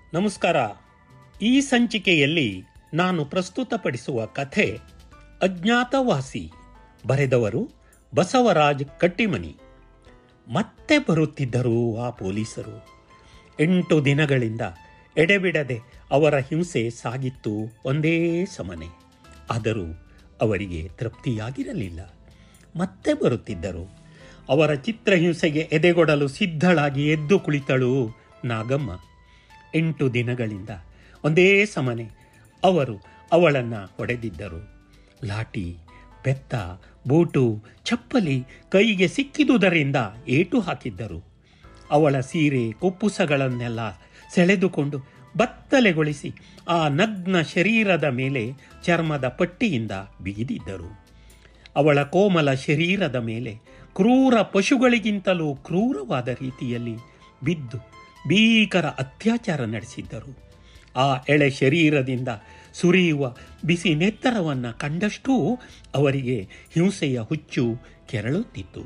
ನಮಸ್ಕಾರ ಈ ಸಂಚಿಕೆಯಲ್ಲಿ ನಾನು ಪ್ರಸ್ತುತಪಡಿಸುವ ಕಥೆ ಅಜ್ಞಾತವಾಸಿ ಬರೆದವರು ಬಸವರಾಜ್ ಕಟ್ಟಿಮನಿ ಮತ್ತೆ ಬರುತ್ತಿದ್ದರು ಆ ಪೊಲೀಸರು ಎಂಟು ದಿನಗಳಿಂದ ಎಡೆಬಿಡದೆ ಅವರ ಹಿಂಸೆ ಸಾಗಿತ್ತು ಒಂದೇ ಸಮನೆ ಆದರೂ ಅವರಿಗೆ ತೃಪ್ತಿಯಾಗಿರಲಿಲ್ಲ ಮತ್ತೆ ಬರುತ್ತಿದ್ದರು ಅವರ ಚಿತ್ರಹಿಂಸೆಗೆ ಎದೆಗೊಡಲು ಸಿದ್ಧಳಾಗಿ ಎದ್ದು ಕುಳಿತಳು ನಾಗಮ್ಮ ಎಂಟು ದಿನಗಳಿಂದ ಒಂದೇ ಸಮನೆ ಅವರು ಅವಳನ್ನು ಹೊಡೆದಿದ್ದರು ಲಾಠಿ ಬೆತ್ತ ಬೂಟು ಚಪ್ಪಲಿ ಕೈಗೆ ಸಿಕ್ಕಿದುದರಿಂದ ಏಟು ಹಾಕಿದ್ದರು ಅವಳ ಸೀರೆ ಕುಪ್ಪುಸಗಳನ್ನೆಲ್ಲ ಸೆಳೆದುಕೊಂಡು ಬತ್ತಲೆಗೊಳಿಸಿ ಆ ನಗ್ನ ಶರೀರದ ಮೇಲೆ ಚರ್ಮದ ಪಟ್ಟಿಯಿಂದ ಬಿಗಿದಿದ್ದರು ಅವಳ ಕೋಮಲ ಶರೀರದ ಮೇಲೆ ಕ್ರೂರ ಪಶುಗಳಿಗಿಂತಲೂ ಕ್ರೂರವಾದ ರೀತಿಯಲ್ಲಿ ಬಿದ್ದು ಭೀಕರ ಅತ್ಯಾಚಾರ ನಡೆಸಿದ್ದರು ಆ ಎಳೆ ಶರೀರದಿಂದ ಸುರಿಯುವ ಬಿಸಿ ನೆತ್ತರವನ್ನು ಕಂಡಷ್ಟೂ ಅವರಿಗೆ ಹಿಂಸೆಯ ಹುಚ್ಚು ಕೆರಳುತ್ತಿತ್ತು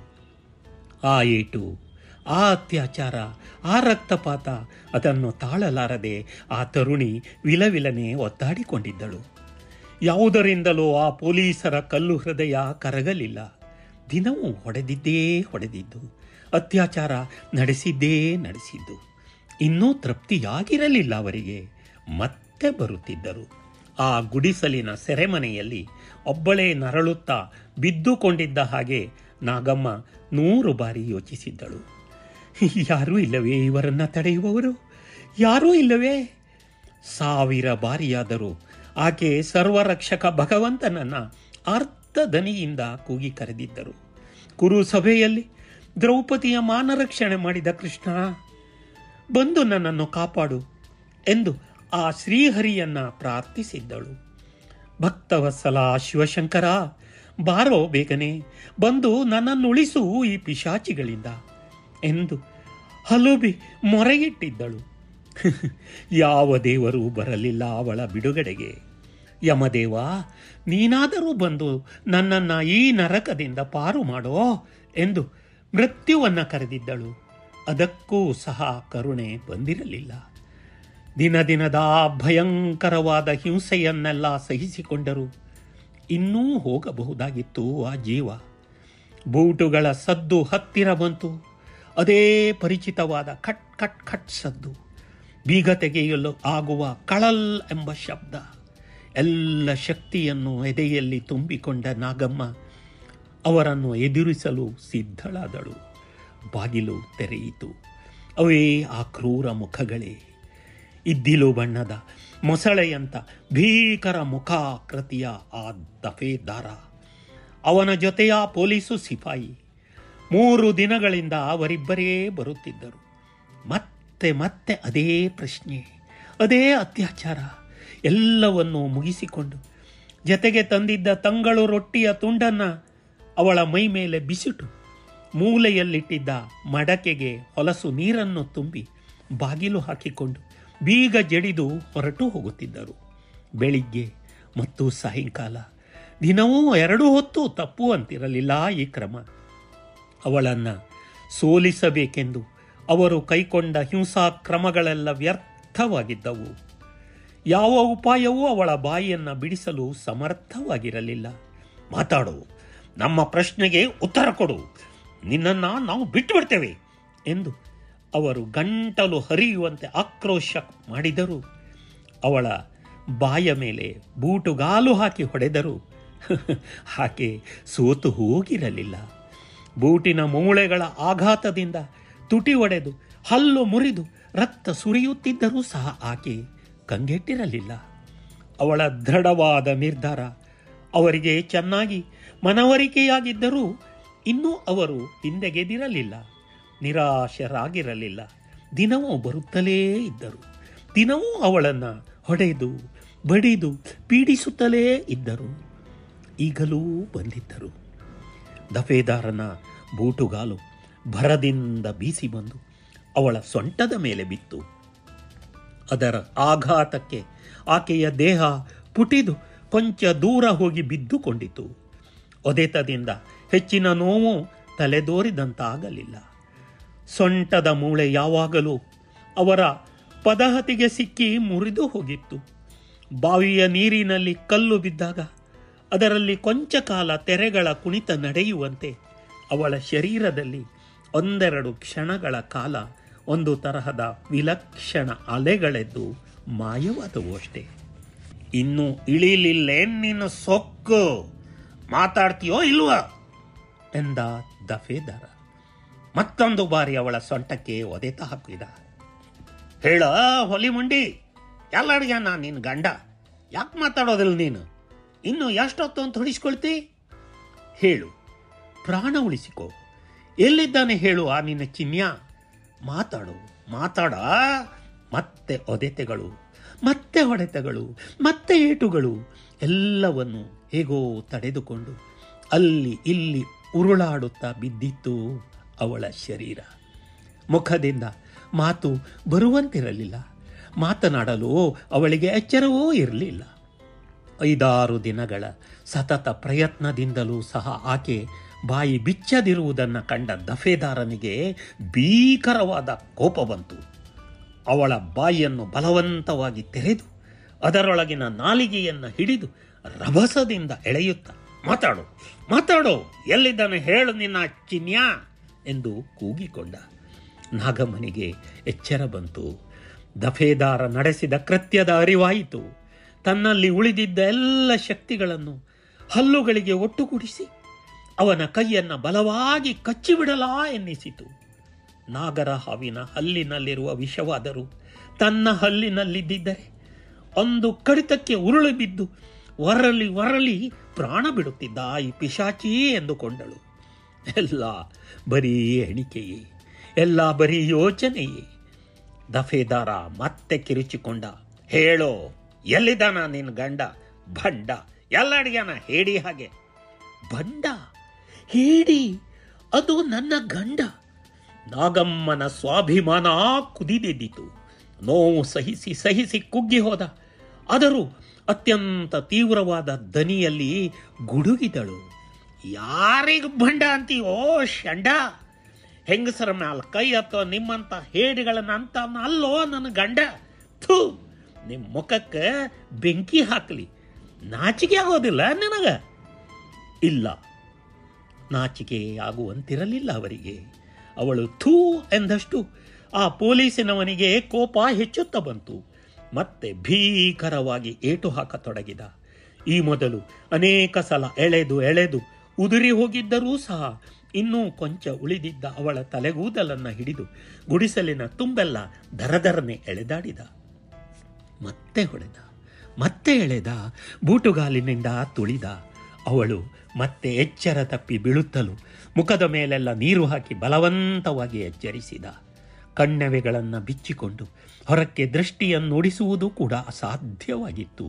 ಆ ಏಟು ಆ ಅತ್ಯಾಚಾರ ಆ ರಕ್ತಪಾತ ಅದನ್ನು ತಾಳಲಾರದೆ ಆ ತರುಣಿ ವಿಲವಿಲನೆ ಒದ್ದಾಡಿಕೊಂಡಿದ್ದಳು ಯಾವುದರಿಂದಲೂ ಆ ಪೊಲೀಸರ ಕಲ್ಲು ಹೃದಯ ಕರಗಲಿಲ್ಲ ದಿನವೂ ಹೊಡೆದಿದ್ದೇ ಹೊಡೆದಿದ್ದು ಅತ್ಯಾಚಾರ ನಡೆಸಿದ್ದೇ ನಡೆಸಿದ್ದು ಇನ್ನೂ ತೃಪ್ತಿಯಾಗಿರಲಿಲ್ಲ ಅವರಿಗೆ ಮತ್ತೆ ಬರುತ್ತಿದ್ದರು ಆ ಗುಡಿಸಲಿನ ಸೆರೆಮನೆಯಲ್ಲಿ ಒಬ್ಬಳೇ ನರಳುತ್ತಾ ಬಿದ್ದುಕೊಂಡಿದ್ದ ಹಾಗೆ ನಾಗಮ್ಮ ನೂರು ಬಾರಿ ಯೋಚಿಸಿದ್ದಳು ಯಾರೂ ಇಲ್ಲವೇ ಇವರನ್ನ ತಡೆಯುವವರು ಯಾರೂ ಇಲ್ಲವೇ ಸಾವಿರ ಬಾರಿಯಾದರೂ ಆಕೆ ಸರ್ವರಕ್ಷಕ ಭಗವಂತನನ್ನ ಅರ್ಥದನಿಯಿಂದ ಕೂಗಿ ಕರೆದಿದ್ದರು ಕುರು ಸಭೆಯಲ್ಲಿ ದ್ರೌಪದಿಯ ಮಾನರಕ್ಷಣೆ ಮಾಡಿದ ಕೃಷ್ಣ ಬಂದು ನನ್ನನ್ನು ಕಾಪಾಡು ಎಂದು ಆ ಶ್ರೀಹರಿಯನ್ನ ಪ್ರಾರ್ಥಿಸಿದ್ದಳು ಭಕ್ತವತ್ಸಲ ಶಿವಶಂಕರ ಬಾರೋ ಬೇಗನೆ ಬಂದು ನನ್ನನ್ನು ಉಳಿಸು ಈ ಪಿಶಾಚಿಗಳಿಂದ ಎಂದು ಹಲುಬಿ ಮೊರೆಯಿಟ್ಟಿದ್ದಳು ಯಾವ ದೇವರು ಬರಲಿಲ್ಲ ಅವಳ ಬಿಡುಗಡೆಗೆ ಯಮದೇವ ನೀನಾದರೂ ಬಂದು ನನ್ನನ್ನು ಈ ನರಕದಿಂದ ಪಾರು ಮಾಡೋ ಎಂದು ಮೃತ್ಯುವನ್ನು ಕರೆದಿದ್ದಳು ಅದಕ್ಕೂ ಸಹ ಕರುಣೆ ಬಂದಿರಲಿಲ್ಲ ದಿನ ದಿನದ ಆ ಭಯಂಕರವಾದ ಹಿಂಸೆಯನ್ನೆಲ್ಲ ಸಹಿಸಿಕೊಂಡರು ಇನ್ನೂ ಹೋಗಬಹುದಾಗಿತ್ತು ಆ ಜೀವ ಬೂಟುಗಳ ಸದ್ದು ಹತ್ತಿರ ಬಂತು ಅದೇ ಪರಿಚಿತವಾದ ಖಟ್ ಖಟ್ ಖಟ್ ಸದ್ದು ಬೀಗ ತೆಗೆಯಲು ಆಗುವ ಕಳಲ್ ಎಂಬ ಶಬ್ದ ಎಲ್ಲ ಶಕ್ತಿಯನ್ನು ಎದೆಯಲ್ಲಿ ತುಂಬಿಕೊಂಡ ನಾಗಮ್ಮ ಅವರನ್ನು ಎದುರಿಸಲು ಸಿದ್ಧಳಾದಳು ಬಾಗಿಲು ತೆರೆಯಿತು ಅವೇ ಆ ಕ್ರೂರ ಮುಖಗಳೇ ಇದ್ದಿಲು ಬಣ್ಣದ ಮೊಸಳೆಯಂತ ಭೀಕರ ಮುಖಾಕೃತಿಯ ಆ ದಫೇದಾರ ಅವನ ಜೊತೆಯ ಪೊಲೀಸು ಸಿಪಾಯಿ ಮೂರು ದಿನಗಳಿಂದ ಅವರಿಬ್ಬರೇ ಬರುತ್ತಿದ್ದರು ಮತ್ತೆ ಮತ್ತೆ ಅದೇ ಪ್ರಶ್ನೆ ಅದೇ ಅತ್ಯಾಚಾರ ಎಲ್ಲವನ್ನೂ ಮುಗಿಸಿಕೊಂಡು ಜತೆಗೆ ತಂದಿದ್ದ ತಂಗಳು ರೊಟ್ಟಿಯ ತುಂಡನ್ನ ಅವಳ ಮೈ ಮೇಲೆ ಬಿಸಿಟು ಮೂಲೆಯಲ್ಲಿಟ್ಟಿದ್ದ ಮಡಕೆಗೆ ಹೊಲಸು ನೀರನ್ನು ತುಂಬಿ ಬಾಗಿಲು ಹಾಕಿಕೊಂಡು ಬೀಗ ಜಡಿದು ಹೊರಟು ಹೋಗುತ್ತಿದ್ದರು ಬೆಳಿಗ್ಗೆ ಮತ್ತು ಸಾಯಂಕಾಲ ದಿನವೂ ಎರಡು ಹೊತ್ತು ತಪ್ಪುವಂತಿರಲಿಲ್ಲ ಈ ಕ್ರಮ ಅವಳನ್ನು ಸೋಲಿಸಬೇಕೆಂದು ಅವರು ಕೈಕೊಂಡ ಹಿಂಸಾ ಕ್ರಮಗಳೆಲ್ಲ ವ್ಯರ್ಥವಾಗಿದ್ದವು ಯಾವ ಉಪಾಯವೂ ಅವಳ ಬಾಯಿಯನ್ನು ಬಿಡಿಸಲು ಸಮರ್ಥವಾಗಿರಲಿಲ್ಲ ಮಾತಾಡು ನಮ್ಮ ಪ್ರಶ್ನೆಗೆ ಉತ್ತರ ಕೊಡು ನಿನ್ನನ್ನು ನಾವು ಬಿಟ್ಟು ಬಿಡ್ತೇವೆ ಎಂದು ಅವರು ಗಂಟಲು ಹರಿಯುವಂತೆ ಆಕ್ರೋಶ ಮಾಡಿದರು ಅವಳ ಬಾಯ ಮೇಲೆ ಬೂಟುಗಾಲು ಹಾಕಿ ಹೊಡೆದರು ಆಕೆ ಸೋತು ಹೋಗಿರಲಿಲ್ಲ ಬೂಟಿನ ಮೂಳೆಗಳ ಆಘಾತದಿಂದ ತುಟಿ ಒಡೆದು ಹಲ್ಲು ಮುರಿದು ರಕ್ತ ಸುರಿಯುತ್ತಿದ್ದರೂ ಸಹ ಆಕೆ ಕಂಗೆಟ್ಟಿರಲಿಲ್ಲ ಅವಳ ದೃಢವಾದ ನಿರ್ಧಾರ ಅವರಿಗೆ ಚೆನ್ನಾಗಿ ಮನವರಿಕೆಯಾಗಿದ್ದರೂ ಇನ್ನೂ ಅವರು ಹಿಂದೆಗೆದಿರಲಿಲ್ಲ ನಿರಾಶರಾಗಿರಲಿಲ್ಲ ದಿನವೂ ಬರುತ್ತಲೇ ಇದ್ದರು ದಿನವೂ ಅವಳನ್ನು ಹೊಡೆದು ಬಡಿದು ಪೀಡಿಸುತ್ತಲೇ ಇದ್ದರು ಈಗಲೂ ಬಂದಿದ್ದರು ದಫೇದಾರನ ಬೂಟುಗಾಲು ಭರದಿಂದ ಬೀಸಿ ಬಂದು ಅವಳ ಸೊಂಟದ ಮೇಲೆ ಬಿತ್ತು ಅದರ ಆಘಾತಕ್ಕೆ ಆಕೆಯ ದೇಹ ಪುಟಿದು ಕೊಂಚ ದೂರ ಹೋಗಿ ಬಿದ್ದುಕೊಂಡಿತು ಒದೆತದಿಂದ ಹೆಚ್ಚಿನ ನೋವು ತಲೆದೋರಿದಂತಾಗಲಿಲ್ಲ ಸೊಂಟದ ಮೂಳೆ ಯಾವಾಗಲೂ ಅವರ ಪದಹತಿಗೆ ಸಿಕ್ಕಿ ಮುರಿದು ಹೋಗಿತ್ತು ಬಾವಿಯ ನೀರಿನಲ್ಲಿ ಕಲ್ಲು ಬಿದ್ದಾಗ ಅದರಲ್ಲಿ ಕೊಂಚ ಕಾಲ ತೆರೆಗಳ ಕುಣಿತ ನಡೆಯುವಂತೆ ಅವಳ ಶರೀರದಲ್ಲಿ ಒಂದೆರಡು ಕ್ಷಣಗಳ ಕಾಲ ಒಂದು ತರಹದ ವಿಲಕ್ಷಣ ಅಲೆಗಳೆದ್ದು ಮಾಯವಾದವು ಅಷ್ಟೇ ಇನ್ನು ಇಳಿಲಿಲ್ಲೇನ್ ನಿನ್ನ ಸೊಕ್ಕು ಮಾತಾಡ್ತೀಯೋ ಇಲ್ವಾ ಎಂದ ದಫೇದಾರ ಮತ್ತೊಂದು ಬಾರಿ ಅವಳ ಸೊಂಟಕ್ಕೆ ಒದೆತ ಹಾಕಿದ ಹೇಳ ಹೊಲಿ ಮುಂಡಿ ಎಲ್ಲರಿಗೆ ನಾ ನಿನ್ನ ಗಂಡ ಯಾಕೆ ಮಾತಾಡೋದಿಲ್ಲ ನೀನು ಇನ್ನು ಎಷ್ಟೊತ್ತು ಅಂತ ಹೊಡಿಸ್ಕೊಳ್ತಿ ಹೇಳು ಪ್ರಾಣ ಉಳಿಸಿಕೋ ಎಲ್ಲಿದ್ದಾನೆ ಹೇಳು ಆ ನಿನ್ನ ಚಿನ್ಯ ಮಾತಾಡು ಮಾತಾಡ ಮತ್ತೆ ಒದೆತೆಗಳು ಮತ್ತೆ ಹೊಡೆತಗಳು ಮತ್ತೆ ಏಟುಗಳು ಎಲ್ಲವನ್ನು ಹೇಗೋ ತಡೆದುಕೊಂಡು ಅಲ್ಲಿ ಇಲ್ಲಿ ಉರುಳಾಡುತ್ತಾ ಬಿದ್ದಿತ್ತು ಅವಳ ಶರೀರ ಮುಖದಿಂದ ಮಾತು ಬರುವಂತಿರಲಿಲ್ಲ ಮಾತನಾಡಲು ಅವಳಿಗೆ ಎಚ್ಚರವೂ ಇರಲಿಲ್ಲ ಐದಾರು ದಿನಗಳ ಸತತ ಪ್ರಯತ್ನದಿಂದಲೂ ಸಹ ಆಕೆ ಬಾಯಿ ಬಿಚ್ಚದಿರುವುದನ್ನು ಕಂಡ ದಫೇದಾರನಿಗೆ ಭೀಕರವಾದ ಕೋಪ ಬಂತು ಅವಳ ಬಾಯಿಯನ್ನು ಬಲವಂತವಾಗಿ ತೆರೆದು ಅದರೊಳಗಿನ ನಾಲಿಗೆಯನ್ನು ಹಿಡಿದು ರಭಸದಿಂದ ಎಳೆಯುತ್ತ ಮಾತಾಡು ಮಾತಾಡು ಎಲ್ಲಿದ್ದಾನೆ ಹೇಳು ನಿನ್ನ ಚಿನ್ಯಾ ಎಂದು ಕೂಗಿಕೊಂಡ ನಾಗಮ್ಮನಿಗೆ ಎಚ್ಚರ ಬಂತು ದಫೇದಾರ ನಡೆಸಿದ ಕೃತ್ಯದ ಅರಿವಾಯಿತು ತನ್ನಲ್ಲಿ ಉಳಿದಿದ್ದ ಎಲ್ಲ ಶಕ್ತಿಗಳನ್ನು ಹಲ್ಲುಗಳಿಗೆ ಒಟ್ಟುಗೂಡಿಸಿ ಅವನ ಕೈಯನ್ನು ಬಲವಾಗಿ ಕಚ್ಚಿಬಿಡಲಾ ಎನ್ನಿಸಿತು ನಾಗರ ಹಾವಿನ ಹಲ್ಲಿನಲ್ಲಿರುವ ವಿಷವಾದರೂ ತನ್ನ ಹಲ್ಲಿನಲ್ಲಿದ್ದರೆ ಒಂದು ಕಡಿತಕ್ಕೆ ಉರುಳು ಬಿದ್ದು ಒರಲಿ ಒರಲಿ ಪ್ರಾಣ ಬಿಡುತ್ತಿದ್ದ ಈ ಪಿಶಾಚಿ ಎಂದುಕೊಂಡಳು ಎಲ್ಲ ಬರೀ ಎಣಿಕೆಯೇ ಎಲ್ಲ ಬರೀ ಯೋಚನೆಯೇ ದಫೇದಾರ ಮತ್ತೆ ಕಿರುಚಿಕೊಂಡ ಹೇಳೋ ಎಲ್ಲಿದ್ದಾನ ನಿನ್ನ ಗಂಡ ಭಂಡ ಎಲ್ಲಡಿಗೆನ ಹೇಡಿ ಹಾಗೆ ಬಂಡ ಹೇಡಿ ಅದು ನನ್ನ ಗಂಡ ನಾಗಮ್ಮನ ಸ್ವಾಭಿಮಾನ ಕುದಿದೆದ್ದಿತು ನೋವು ಸಹಿಸಿ ಸಹಿಸಿ ಕುಗ್ಗಿ ಹೋದ ಆದರೂ ಅತ್ಯಂತ ತೀವ್ರವಾದ ದನಿಯಲ್ಲಿ ಗುಡುಗಿದಳು ಯಾರಿಗ ಬಂಡ ಅಂತೀವೋ ಶಂಡ ಹೆಂಗಸರ ಮ್ಯಾಲ ಕೈ ಹತ್ತೋ ನಿಮ್ಮಂತ ಹೇಡಿಗಳನ್ನ ಅಂತ ಅಲ್ಲೋ ನನ್ನ ಗಂಡ ಥೂ ನಿಮ್ಮ ಮುಖಕ್ಕೆ ಬೆಂಕಿ ಹಾಕಲಿ ನಾಚಿಕೆ ಆಗೋದಿಲ್ಲ ನಿನಗ ಇಲ್ಲ ನಾಚಿಕೆ ಆಗುವಂತಿರಲಿಲ್ಲ ಅವರಿಗೆ ಅವಳು ಥೂ ಎಂದಷ್ಟು ಆ ಪೊಲೀಸಿನವನಿಗೆ ಕೋಪ ಹೆಚ್ಚುತ್ತಾ ಬಂತು ಮತ್ತೆ ಭೀಕರವಾಗಿ ಏಟು ಹಾಕತೊಡಗಿದ ಈ ಮೊದಲು ಅನೇಕ ಸಲ ಎಳೆದು ಎಳೆದು ಉದುರಿ ಹೋಗಿದ್ದರೂ ಸಹ ಇನ್ನೂ ಕೊಂಚ ಉಳಿದಿದ್ದ ಅವಳ ತಲೆಗೂದಲನ್ನ ಹಿಡಿದು ಗುಡಿಸಲಿನ ತುಂಬೆಲ್ಲ ದರದರನೆ ಎಳೆದಾಡಿದ ಮತ್ತೆ ಹೊಡೆದ ಮತ್ತೆ ಎಳೆದ ಬೂಟುಗಾಲಿನಿಂದ ತುಳಿದ ಅವಳು ಮತ್ತೆ ಎಚ್ಚರ ತಪ್ಪಿ ಬೀಳುತ್ತಲೂ ಮುಖದ ಮೇಲೆಲ್ಲ ನೀರು ಹಾಕಿ ಬಲವಂತವಾಗಿ ಎಚ್ಚರಿಸಿದ ಕಣ್ಣೆವೆಗಳನ್ನು ಬಿಚ್ಚಿಕೊಂಡು ಹೊರಕ್ಕೆ ದೃಷ್ಟಿಯನ್ನೋಡಿಸುವುದು ಕೂಡ ಅಸಾಧ್ಯವಾಗಿತ್ತು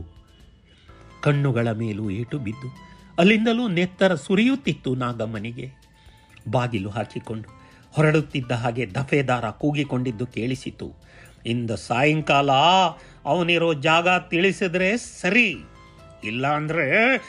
ಕಣ್ಣುಗಳ ಮೇಲೂ ಏಟು ಬಿದ್ದು ಅಲ್ಲಿಂದಲೂ ನೆತ್ತರ ಸುರಿಯುತ್ತಿತ್ತು ನಾಗಮ್ಮನಿಗೆ ಬಾಗಿಲು ಹಾಕಿಕೊಂಡು ಹೊರಡುತ್ತಿದ್ದ ಹಾಗೆ ದಫೇದಾರ ಕೂಗಿಕೊಂಡಿದ್ದು ಕೇಳಿಸಿತು ಇಂದ ಸಾಯಂಕಾಲ ಅವನಿರೋ ಜಾಗ ತಿಳಿಸಿದ್ರೆ ಸರಿ ಇಲ್ಲ ಅಂದ್ರೆ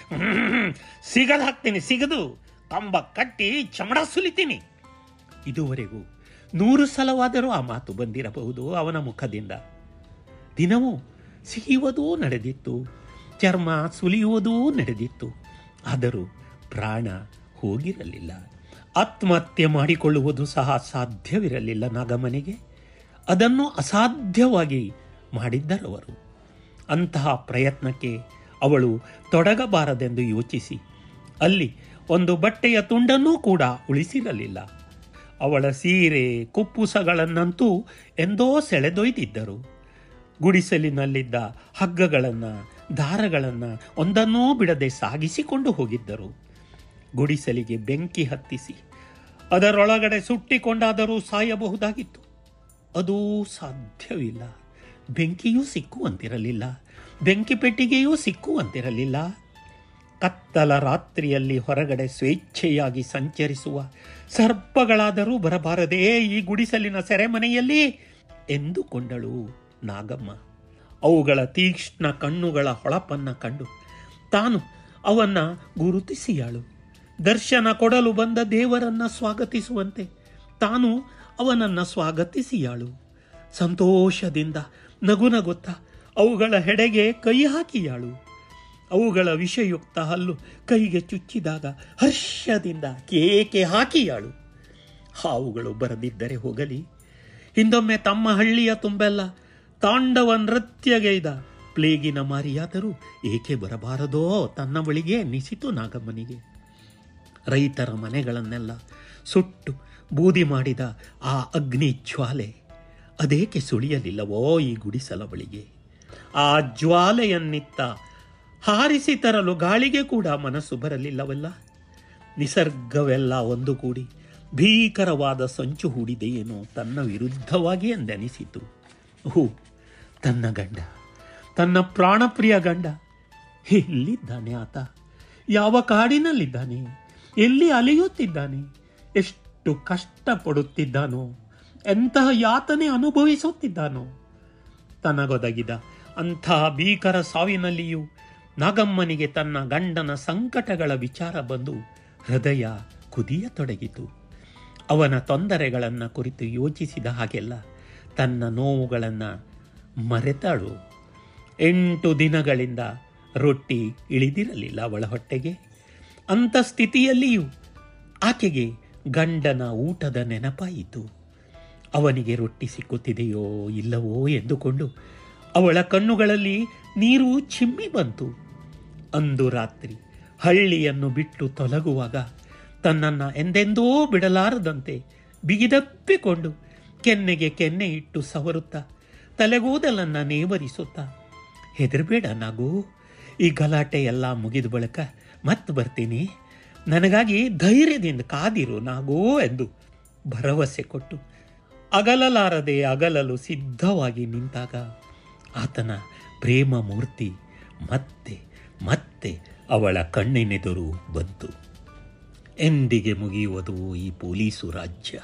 ಸಿಗದ್ ಹಾಕ್ತೀನಿ ಸಿಗದು ಕಂಬ ಕಟ್ಟಿ ಚಮಡ ಸುಲಿತೀನಿ ಇದುವರೆಗೂ ನೂರು ಸಲವಾದರೂ ಆ ಮಾತು ಬಂದಿರಬಹುದು ಅವನ ಮುಖದಿಂದ ದಿನವೂ ಸಿಹಿಯುವುದೂ ನಡೆದಿತ್ತು ಚರ್ಮ ಸುಲಿಯುವುದೂ ನಡೆದಿತ್ತು ಆದರೂ ಪ್ರಾಣ ಹೋಗಿರಲಿಲ್ಲ ಆತ್ಮಹತ್ಯೆ ಮಾಡಿಕೊಳ್ಳುವುದು ಸಹ ಸಾಧ್ಯವಿರಲಿಲ್ಲ ನಾಗಮ್ಮನಿಗೆ ಅದನ್ನು ಅಸಾಧ್ಯವಾಗಿ ಮಾಡಿದ್ದರವರು ಅಂತಹ ಪ್ರಯತ್ನಕ್ಕೆ ಅವಳು ತೊಡಗಬಾರದೆಂದು ಯೋಚಿಸಿ ಅಲ್ಲಿ ಒಂದು ಬಟ್ಟೆಯ ತುಂಡನ್ನೂ ಕೂಡ ಉಳಿಸಿರಲಿಲ್ಲ ಅವಳ ಸೀರೆ ಕುಪ್ಪುಸಗಳನ್ನಂತೂ ಎಂದೋ ಸೆಳೆದೊಯ್ದಿದ್ದರು ಗುಡಿಸಲಿನಲ್ಲಿದ್ದ ಹಗ್ಗಗಳನ್ನು ದಾರಗಳನ್ನು ಒಂದನ್ನೂ ಬಿಡದೆ ಸಾಗಿಸಿಕೊಂಡು ಹೋಗಿದ್ದರು ಗುಡಿಸಲಿಗೆ ಬೆಂಕಿ ಹತ್ತಿಸಿ ಅದರೊಳಗಡೆ ಸುಟ್ಟಿಕೊಂಡಾದರೂ ಸಾಯಬಹುದಾಗಿತ್ತು ಅದೂ ಸಾಧ್ಯವಿಲ್ಲ ಬೆಂಕಿಯೂ ಸಿಕ್ಕುವಂತಿರಲಿಲ್ಲ ಬೆಂಕಿ ಪೆಟ್ಟಿಗೆಯೂ ಸಿಕ್ಕುವಂತಿರಲಿಲ್ಲ ಕತ್ತಲ ರಾತ್ರಿಯಲ್ಲಿ ಹೊರಗಡೆ ಸ್ವೇಚ್ಛೆಯಾಗಿ ಸಂಚರಿಸುವ ಸರ್ಪಗಳಾದರೂ ಬರಬಾರದೇ ಈ ಗುಡಿಸಲಿನ ಸೆರೆಮನೆಯಲ್ಲಿ ಎಂದುಕೊಂಡಳು ನಾಗಮ್ಮ ಅವುಗಳ ತೀಕ್ಷ್ಣ ಕಣ್ಣುಗಳ ಹೊಳಪನ್ನ ಕಂಡು ತಾನು ಅವನ್ನ ಗುರುತಿಸಿಯಾಳು ದರ್ಶನ ಕೊಡಲು ಬಂದ ದೇವರನ್ನ ಸ್ವಾಗತಿಸುವಂತೆ ತಾನು ಅವನನ್ನ ಸ್ವಾಗತಿಸಿಯಾಳು ಸಂತೋಷದಿಂದ ನಗು ನಗುತ್ತಾ ಅವುಗಳ ಹೆಡೆಗೆ ಕೈ ಹಾಕಿಯಾಳು ಅವುಗಳ ವಿಷಯುಕ್ತ ಹಲ್ಲು ಕೈಗೆ ಚುಚ್ಚಿದಾಗ ಹರ್ಷದಿಂದ ಕೇಕೆ ಹಾಕಿಯಾಳು ಹಾವುಗಳು ಬರದಿದ್ದರೆ ಹೋಗಲಿ ಹಿಂದೊಮ್ಮೆ ತಮ್ಮ ಹಳ್ಳಿಯ ತುಂಬೆಲ್ಲ ತಾಂಡವ ನೃತ್ಯಗೈದ ಪ್ಲೇಗಿನ ಮಾರಿಯಾದರೂ ಏಕೆ ಬರಬಾರದೋ ತನ್ನ ಬಳಿಗೆ ಎನ್ನಿಸಿತು ನಾಗಮ್ಮನಿಗೆ ರೈತರ ಮನೆಗಳನ್ನೆಲ್ಲ ಸುಟ್ಟು ಬೂದಿ ಮಾಡಿದ ಆ ಅಗ್ನಿ ಜ್ವಾಲೆ ಅದೇಕೆ ಸುಳಿಯಲಿಲ್ಲವೋ ಈ ಗುಡಿಸಲ ಬಳಿಗೆ ಆ ಜ್ವಾಲೆಯನ್ನಿತ್ತ ಹಾರಿಸಿ ತರಲು ಗಾಳಿಗೆ ಕೂಡ ಮನಸ್ಸು ಬರಲಿಲ್ಲವಲ್ಲ ನಿಸರ್ಗವೆಲ್ಲ ಒಂದುಗೂಡಿ ಭೀಕರವಾದ ಸಂಚು ಹೂಡಿದೆಯೇನೋ ತನ್ನ ವಿರುದ್ಧವಾಗಿ ಎಂದೆನಿಸಿತು ಹೂ ತನ್ನ ಗಂಡ ತನ್ನ ಪ್ರಾಣಪ್ರಿಯ ಗಂಡ ಎಲ್ಲಿದ್ದಾನೆ ಆತ ಯಾವ ಕಾಡಿನಲ್ಲಿದ್ದಾನೆ ಎಲ್ಲಿ ಅಲೆಯುತ್ತಿದ್ದಾನೆ ಎಷ್ಟು ಕಷ್ಟಪಡುತ್ತಿದ್ದಾನೋ ಎಂತಹ ಯಾತನೆ ಅನುಭವಿಸುತ್ತಿದ್ದಾನೋ ತನಗೊದಗಿದ ಅಂಥ ಭೀಕರ ಸಾವಿನಲ್ಲಿಯೂ ನಾಗಮ್ಮನಿಗೆ ತನ್ನ ಗಂಡನ ಸಂಕಟಗಳ ವಿಚಾರ ಬಂದು ಹೃದಯ ಕುದಿಯತೊಡಗಿತು ಅವನ ತೊಂದರೆಗಳನ್ನು ಕುರಿತು ಯೋಚಿಸಿದ ಹಾಗೆಲ್ಲ ತನ್ನ ನೋವುಗಳನ್ನು ಮರೆತಳು ಎಂಟು ದಿನಗಳಿಂದ ರೊಟ್ಟಿ ಇಳಿದಿರಲಿಲ್ಲ ಅವಳ ಹೊಟ್ಟೆಗೆ ಅಂಥ ಸ್ಥಿತಿಯಲ್ಲಿಯೂ ಆಕೆಗೆ ಗಂಡನ ಊಟದ ನೆನಪಾಯಿತು ಅವನಿಗೆ ರೊಟ್ಟಿ ಸಿಕ್ಕುತ್ತಿದೆಯೋ ಇಲ್ಲವೋ ಎಂದುಕೊಂಡು ಅವಳ ಕಣ್ಣುಗಳಲ್ಲಿ ನೀರು ಚಿಮ್ಮಿ ಬಂತು ಅಂದು ರಾತ್ರಿ ಹಳ್ಳಿಯನ್ನು ಬಿಟ್ಟು ತೊಲಗುವಾಗ ತನ್ನನ್ನು ಎಂದೆಂದೋ ಬಿಡಲಾರದಂತೆ ಬಿಗಿದಪ್ಪಿಕೊಂಡು ಕೆನ್ನೆಗೆ ಕೆನ್ನೆ ಇಟ್ಟು ಸವರುತ್ತಾ ತಲೆಗೂದಲನ್ನು ನೇವರಿಸುತ್ತಾ ಹೆದರಬೇಡ ನಾಗು ಈ ಗಲಾಟೆ ಎಲ್ಲ ಮುಗಿದ ಬಳಿಕ ಮತ್ತೆ ಬರ್ತೀನಿ ನನಗಾಗಿ ಧೈರ್ಯದಿಂದ ಕಾದಿರು ನಾಗೋ ಎಂದು ಭರವಸೆ ಕೊಟ್ಟು ಅಗಲಲಾರದೆ ಅಗಲಲು ಸಿದ್ಧವಾಗಿ ನಿಂತಾಗ ಆತನ ಪ್ರೇಮ ಮೂರ್ತಿ ಮತ್ತೆ ಮತ್ತೆ ಅವಳ ಕಣ್ಣಿನೆದುರು ಬಂತು ಎಂದಿಗೆ ಮುಗಿಯುವುದು ಈ ಪೊಲೀಸು ರಾಜ್ಯ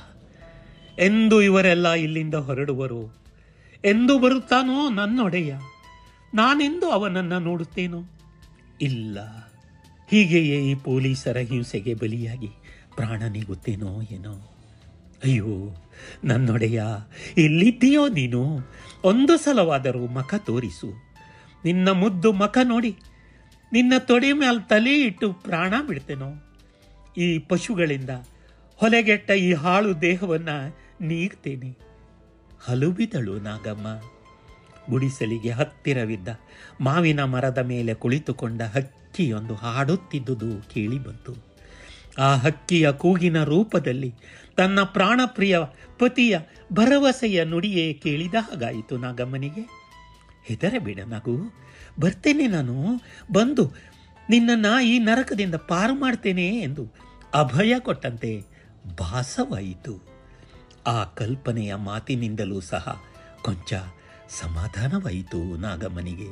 ಎಂದು ಇವರೆಲ್ಲ ಇಲ್ಲಿಂದ ಹೊರಡುವರು ಎಂದು ಬರುತ್ತಾನೋ ನನ್ನೊಡೆಯ ನಾನೆಂದು ಅವನನ್ನು ನೋಡುತ್ತೇನೋ ಇಲ್ಲ ಹೀಗೆಯೇ ಈ ಪೊಲೀಸರ ಹಿಂಸೆಗೆ ಬಲಿಯಾಗಿ ಪ್ರಾಣ ನೀಗುತ್ತೇನೋ ಏನೋ ಅಯ್ಯೋ ನನ್ನೊಡೆಯ ಎಲ್ಲಿದ್ದೀಯೋ ನೀನು ಒಂದು ಸಲವಾದರೂ ಮಖ ತೋರಿಸು ನಿನ್ನ ಮುದ್ದು ಮಖ ನೋಡಿ ನಿನ್ನ ತೊಡೆ ಮೇಲೆ ತಲೆ ಇಟ್ಟು ಪ್ರಾಣ ಬಿಡ್ತೇನೋ ಈ ಪಶುಗಳಿಂದ ಹೊಲೆಗೆಟ್ಟ ಈ ಹಾಳು ದೇಹವನ್ನು ನೀಗ್ತೇನೆ ಹಲುಬಿದಳು ನಾಗಮ್ಮ ಗುಡಿಸಲಿಗೆ ಹತ್ತಿರವಿದ್ದ ಮಾವಿನ ಮರದ ಮೇಲೆ ಕುಳಿತುಕೊಂಡ ಹಕ್ಕಿಯೊಂದು ಹಾಡುತ್ತಿದ್ದುದು ಕೇಳಿ ಬಂತು ಆ ಹಕ್ಕಿಯ ಕೂಗಿನ ರೂಪದಲ್ಲಿ ತನ್ನ ಪ್ರಾಣಪ್ರಿಯ ಪತಿಯ ಭರವಸೆಯ ನುಡಿಯೇ ಕೇಳಿದ ಹಾಗಾಯಿತು ನಾಗಮ್ಮನಿಗೆ ಹೆದರಬೇಡ ನಗು ಬರ್ತೇನೆ ನಾನು ಬಂದು ನಿನ್ನನ್ನು ಈ ನರಕದಿಂದ ಪಾರು ಮಾಡ್ತೇನೆ ಎಂದು ಅಭಯ ಕೊಟ್ಟಂತೆ ಭಾಸವಾಯಿತು ಆ ಕಲ್ಪನೆಯ ಮಾತಿನಿಂದಲೂ ಸಹ ಕೊಂಚ ಸಮಾಧಾನವಾಯಿತು ನಾಗಮ್ಮನಿಗೆ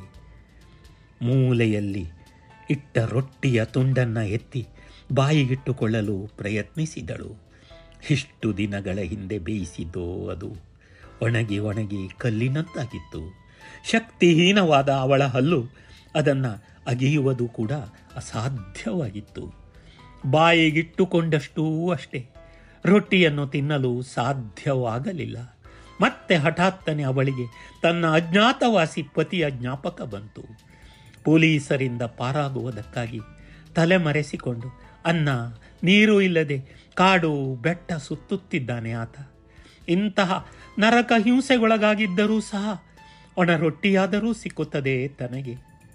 ಮೂಲೆಯಲ್ಲಿ ಇಟ್ಟ ರೊಟ್ಟಿಯ ತುಂಡನ್ನು ಎತ್ತಿ ಬಾಯಿಗಿಟ್ಟುಕೊಳ್ಳಲು ಪ್ರಯತ್ನಿಸಿದಳು ಇಷ್ಟು ದಿನಗಳ ಹಿಂದೆ ಬೇಯಿಸಿದ್ದೋ ಅದು ಒಣಗಿ ಒಣಗಿ ಕಲ್ಲಿನಂತಾಗಿತ್ತು ಶಕ್ತಿಹೀನವಾದ ಅವಳ ಹಲ್ಲು ಅದನ್ನು ಅಗೆಯುವುದು ಕೂಡ ಅಸಾಧ್ಯವಾಗಿತ್ತು ಬಾಯಿಗಿಟ್ಟುಕೊಂಡಷ್ಟೂ ಅಷ್ಟೇ ರೊಟ್ಟಿಯನ್ನು ತಿನ್ನಲು ಸಾಧ್ಯವಾಗಲಿಲ್ಲ ಮತ್ತೆ ಹಠಾತ್ತನೆ ಅವಳಿಗೆ ತನ್ನ ಅಜ್ಞಾತವಾಸಿ ಪತಿಯ ಜ್ಞಾಪಕ ಬಂತು ಪೊಲೀಸರಿಂದ ಪಾರಾಗುವುದಕ್ಕಾಗಿ ತಲೆಮರೆಸಿಕೊಂಡು ಅನ್ನ ನೀರು ಇಲ್ಲದೆ ಕಾಡು ಬೆಟ್ಟ ಸುತ್ತುತ್ತಿದ್ದಾನೆ ಆತ ಇಂತಹ ನರಕ ಹಿಂಸೆಗೊಳಗಾಗಿದ್ದರೂ ಸಹ ಒಣ ರೊಟ್ಟಿಯಾದರೂ ಸಿಕ್ಕುತ್ತದೆ ತನಗೆ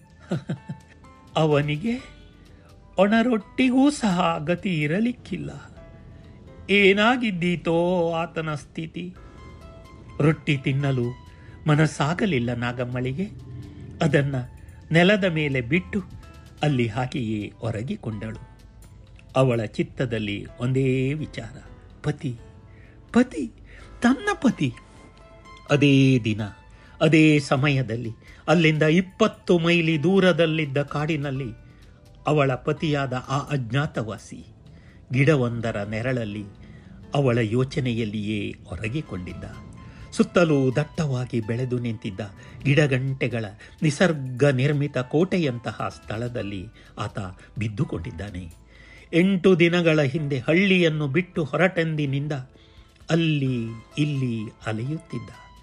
ಅವನಿಗೆ ಒಣ ರೊಟ್ಟಿಗೂ ಸಹ ಗತಿ ಇರಲಿಕ್ಕಿಲ್ಲ ಏನಾಗಿದ್ದೀತೋ ಆತನ ಸ್ಥಿತಿ ರೊಟ್ಟಿ ತಿನ್ನಲು ಮನಸ್ಸಾಗಲಿಲ್ಲ ನಾಗಮ್ಮಳಿಗೆ ಅದನ್ನು ನೆಲದ ಮೇಲೆ ಬಿಟ್ಟು ಅಲ್ಲಿ ಹಾಕಿಯೇ ಒರಗಿಕೊಂಡಳು ಅವಳ ಚಿತ್ತದಲ್ಲಿ ಒಂದೇ ವಿಚಾರ ಪತಿ ಪತಿ ತನ್ನ ಪತಿ ಅದೇ ದಿನ ಅದೇ ಸಮಯದಲ್ಲಿ ಅಲ್ಲಿಂದ ಇಪ್ಪತ್ತು ಮೈಲಿ ದೂರದಲ್ಲಿದ್ದ ಕಾಡಿನಲ್ಲಿ ಅವಳ ಪತಿಯಾದ ಆ ಅಜ್ಞಾತವಾಸಿ ಗಿಡವೊಂದರ ನೆರಳಲ್ಲಿ ಅವಳ ಯೋಚನೆಯಲ್ಲಿಯೇ ಹೊರಗಿಕೊಂಡಿದ್ದ ಸುತ್ತಲೂ ದಟ್ಟವಾಗಿ ಬೆಳೆದು ನಿಂತಿದ್ದ ಗಿಡಗಂಟೆಗಳ ನಿಸರ್ಗ ನಿರ್ಮಿತ ಕೋಟೆಯಂತಹ ಸ್ಥಳದಲ್ಲಿ ಆತ ಬಿದ್ದುಕೊಂಡಿದ್ದಾನೆ ಎಂಟು ದಿನಗಳ ಹಿಂದೆ ಹಳ್ಳಿಯನ್ನು ಬಿಟ್ಟು ಹೊರಟೆಂದಿನಿಂದ ಅಲ್ಲಿ ಇಲ್ಲಿ ಅಲೆಯುತ್ತಿದ್ದ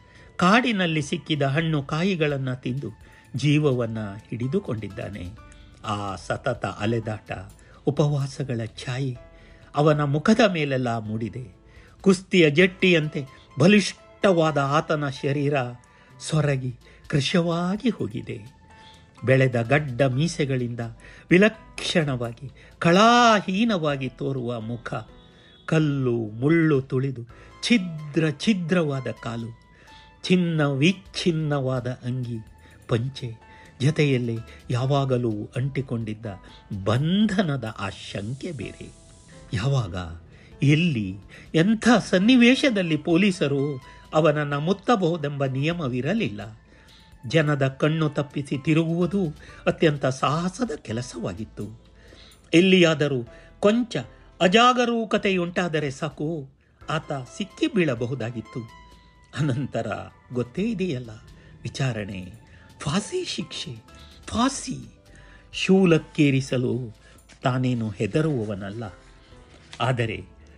ಕಾಡಿನಲ್ಲಿ ಸಿಕ್ಕಿದ ಹಣ್ಣು ಕಾಯಿಗಳನ್ನು ತಿಂದು ಜೀವವನ್ನು ಹಿಡಿದುಕೊಂಡಿದ್ದಾನೆ ಆ ಸತತ ಅಲೆದಾಟ ಉಪವಾಸಗಳ ಛಾಯೆ ಅವನ ಮುಖದ ಮೇಲೆಲ್ಲ ಮೂಡಿದೆ ಕುಸ್ತಿಯ ಜಟ್ಟಿಯಂತೆ ಬಲಿಷ್ಠವಾದ ಆತನ ಶರೀರ ಸೊರಗಿ ಕೃಶವಾಗಿ ಹೋಗಿದೆ ಬೆಳೆದ ಗಡ್ಡ ಮೀಸೆಗಳಿಂದ ವಿಲಕ್ಷಣವಾಗಿ ಕಳಾಹೀನವಾಗಿ ತೋರುವ ಮುಖ ಕಲ್ಲು ಮುಳ್ಳು ತುಳಿದು ಛಿದ್ರ ಛಿದ್ರವಾದ ಕಾಲು ಚಿನ್ನ ವಿಚ್ಛಿನ್ನವಾದ ಅಂಗಿ ಪಂಚೆ ಜತೆಯಲ್ಲಿ ಯಾವಾಗಲೂ ಅಂಟಿಕೊಂಡಿದ್ದ ಬಂಧನದ ಆ ಶಂಕೆ ಬೇರೆ ಯಾವಾಗ ಎಲ್ಲಿ ಎಂಥ ಸನ್ನಿವೇಶದಲ್ಲಿ ಪೊಲೀಸರು ಅವನನ್ನು ಮುತ್ತಬಹುದೆಂಬ ನಿಯಮವಿರಲಿಲ್ಲ ಜನದ ಕಣ್ಣು ತಪ್ಪಿಸಿ ತಿರುಗುವುದು ಅತ್ಯಂತ ಸಾಹಸದ ಕೆಲಸವಾಗಿತ್ತು ಎಲ್ಲಿಯಾದರೂ ಕೊಂಚ ಅಜಾಗರೂಕತೆಯುಂಟಾದರೆ ಸಾಕು ಆತ ಸಿಕ್ಕಿ ಬೀಳಬಹುದಾಗಿತ್ತು ಅನಂತರ ಗೊತ್ತೇ ಇದೆಯಲ್ಲ ವಿಚಾರಣೆ ಫಾಸಿ ಶಿಕ್ಷೆ ಫಾಸಿ ಶೂಲಕ್ಕೇರಿಸಲು ತಾನೇನು ಹೆದರುವವನಲ್ಲ ಆದರೆ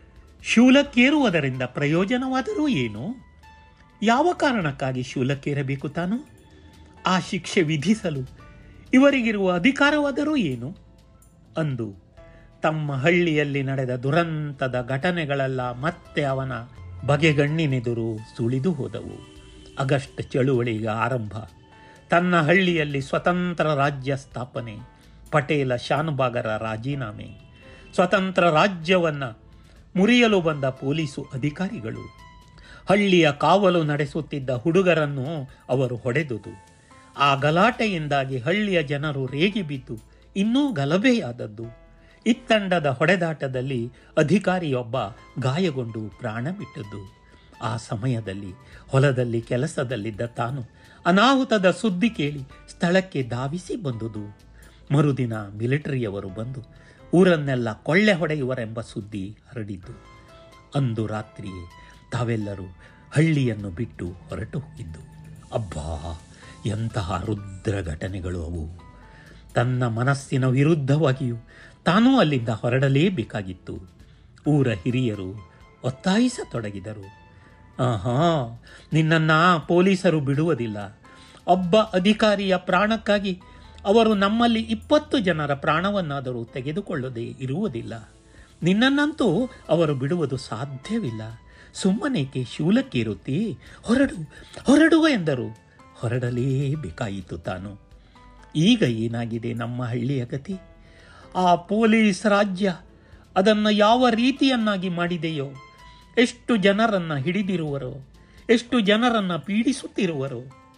ಶೂಲಕ್ಕೇರುವುದರಿಂದ ಪ್ರಯೋಜನವಾದರೂ ಏನು ಯಾವ ಕಾರಣಕ್ಕಾಗಿ ಶೂಲಕ್ಕೇರಬೇಕು ತಾನು ಆ ಶಿಕ್ಷೆ ವಿಧಿಸಲು ಇವರಿಗಿರುವ ಅಧಿಕಾರವಾದರೂ ಏನು ಅಂದು ತಮ್ಮ ಹಳ್ಳಿಯಲ್ಲಿ ನಡೆದ ದುರಂತದ ಘಟನೆಗಳೆಲ್ಲ ಮತ್ತೆ ಅವನ ಬಗೆಗಣ್ಣಿನೆದುರು ಸುಳಿದು ಹೋದವು ಆಗಸ್ಟ್ ಚಳುವಳಿಗ ಆರಂಭ ತನ್ನ ಹಳ್ಳಿಯಲ್ಲಿ ಸ್ವತಂತ್ರ ರಾಜ್ಯ ಸ್ಥಾಪನೆ ಪಟೇಲ ಶಾನುಭಾಗರ ರಾಜೀನಾಮೆ ಸ್ವತಂತ್ರ ರಾಜ್ಯವನ್ನು ಮುರಿಯಲು ಬಂದ ಪೊಲೀಸು ಅಧಿಕಾರಿಗಳು ಹಳ್ಳಿಯ ಕಾವಲು ನಡೆಸುತ್ತಿದ್ದ ಹುಡುಗರನ್ನು ಅವರು ಹೊಡೆದುದು ಆ ಗಲಾಟೆಯಿಂದಾಗಿ ಹಳ್ಳಿಯ ಜನರು ರೇಗಿ ಬಿದ್ದು ಇನ್ನೂ ಗಲಭೆಯಾದದ್ದು ಇತ್ತಂಡದ ಹೊಡೆದಾಟದಲ್ಲಿ ಅಧಿಕಾರಿಯೊಬ್ಬ ಗಾಯಗೊಂಡು ಪ್ರಾಣ ಬಿಟ್ಟದ್ದು ಆ ಸಮಯದಲ್ಲಿ ಹೊಲದಲ್ಲಿ ಕೆಲಸದಲ್ಲಿದ್ದ ತಾನು ಅನಾಹುತದ ಸುದ್ದಿ ಕೇಳಿ ಸ್ಥಳಕ್ಕೆ ಧಾವಿಸಿ ಬಂದುದು ಮರುದಿನ ಮಿಲಿಟರಿಯವರು ಬಂದು ಊರನ್ನೆಲ್ಲ ಕೊಳ್ಳೆ ಹೊಡೆಯುವರೆಂಬ ಸುದ್ದಿ ಹರಡಿದ್ದು ಅಂದು ರಾತ್ರಿಯೇ ತಾವೆಲ್ಲರೂ ಹಳ್ಳಿಯನ್ನು ಬಿಟ್ಟು ಹೊರಟು ಹೋಗಿದ್ದು ಅಬ್ಬಾ ಎಂತಹ ರುದ್ರ ಘಟನೆಗಳು ಅವು ತನ್ನ ಮನಸ್ಸಿನ ವಿರುದ್ಧವಾಗಿಯೂ ತಾನೂ ಅಲ್ಲಿಂದ ಹೊರಡಲೇಬೇಕಾಗಿತ್ತು ಊರ ಹಿರಿಯರು ಒತ್ತಾಯಿಸತೊಡಗಿದರು ಆಹಾ ನಿನ್ನನ್ನ ಪೊಲೀಸರು ಬಿಡುವುದಿಲ್ಲ ಒಬ್ಬ ಅಧಿಕಾರಿಯ ಪ್ರಾಣಕ್ಕಾಗಿ ಅವರು ನಮ್ಮಲ್ಲಿ ಇಪ್ಪತ್ತು ಜನರ ಪ್ರಾಣವನ್ನಾದರೂ ತೆಗೆದುಕೊಳ್ಳದೆ ಇರುವುದಿಲ್ಲ ನಿನ್ನನ್ನಂತೂ ಅವರು ಬಿಡುವುದು ಸಾಧ್ಯವಿಲ್ಲ ಸುಮ್ಮನೇಕೆ ಶೂಲಕ್ಕೇರುತ್ತಿ ಹೊರಡು ಹೊರಡು ಎಂದರು ಹೊರಡಲೇಬೇಕಾಯಿತು ತಾನು ಈಗ ಏನಾಗಿದೆ ನಮ್ಮ ಹಳ್ಳಿಯ ಗತಿ ಆ ಪೊಲೀಸ್ ರಾಜ್ಯ ಅದನ್ನು ಯಾವ ರೀತಿಯನ್ನಾಗಿ ಮಾಡಿದೆಯೋ ಎಷ್ಟು ಜನರನ್ನು ಹಿಡಿದಿರುವರೋ ಎಷ್ಟು ಜನರನ್ನು ಪೀಡಿಸುತ್ತಿರುವರೋ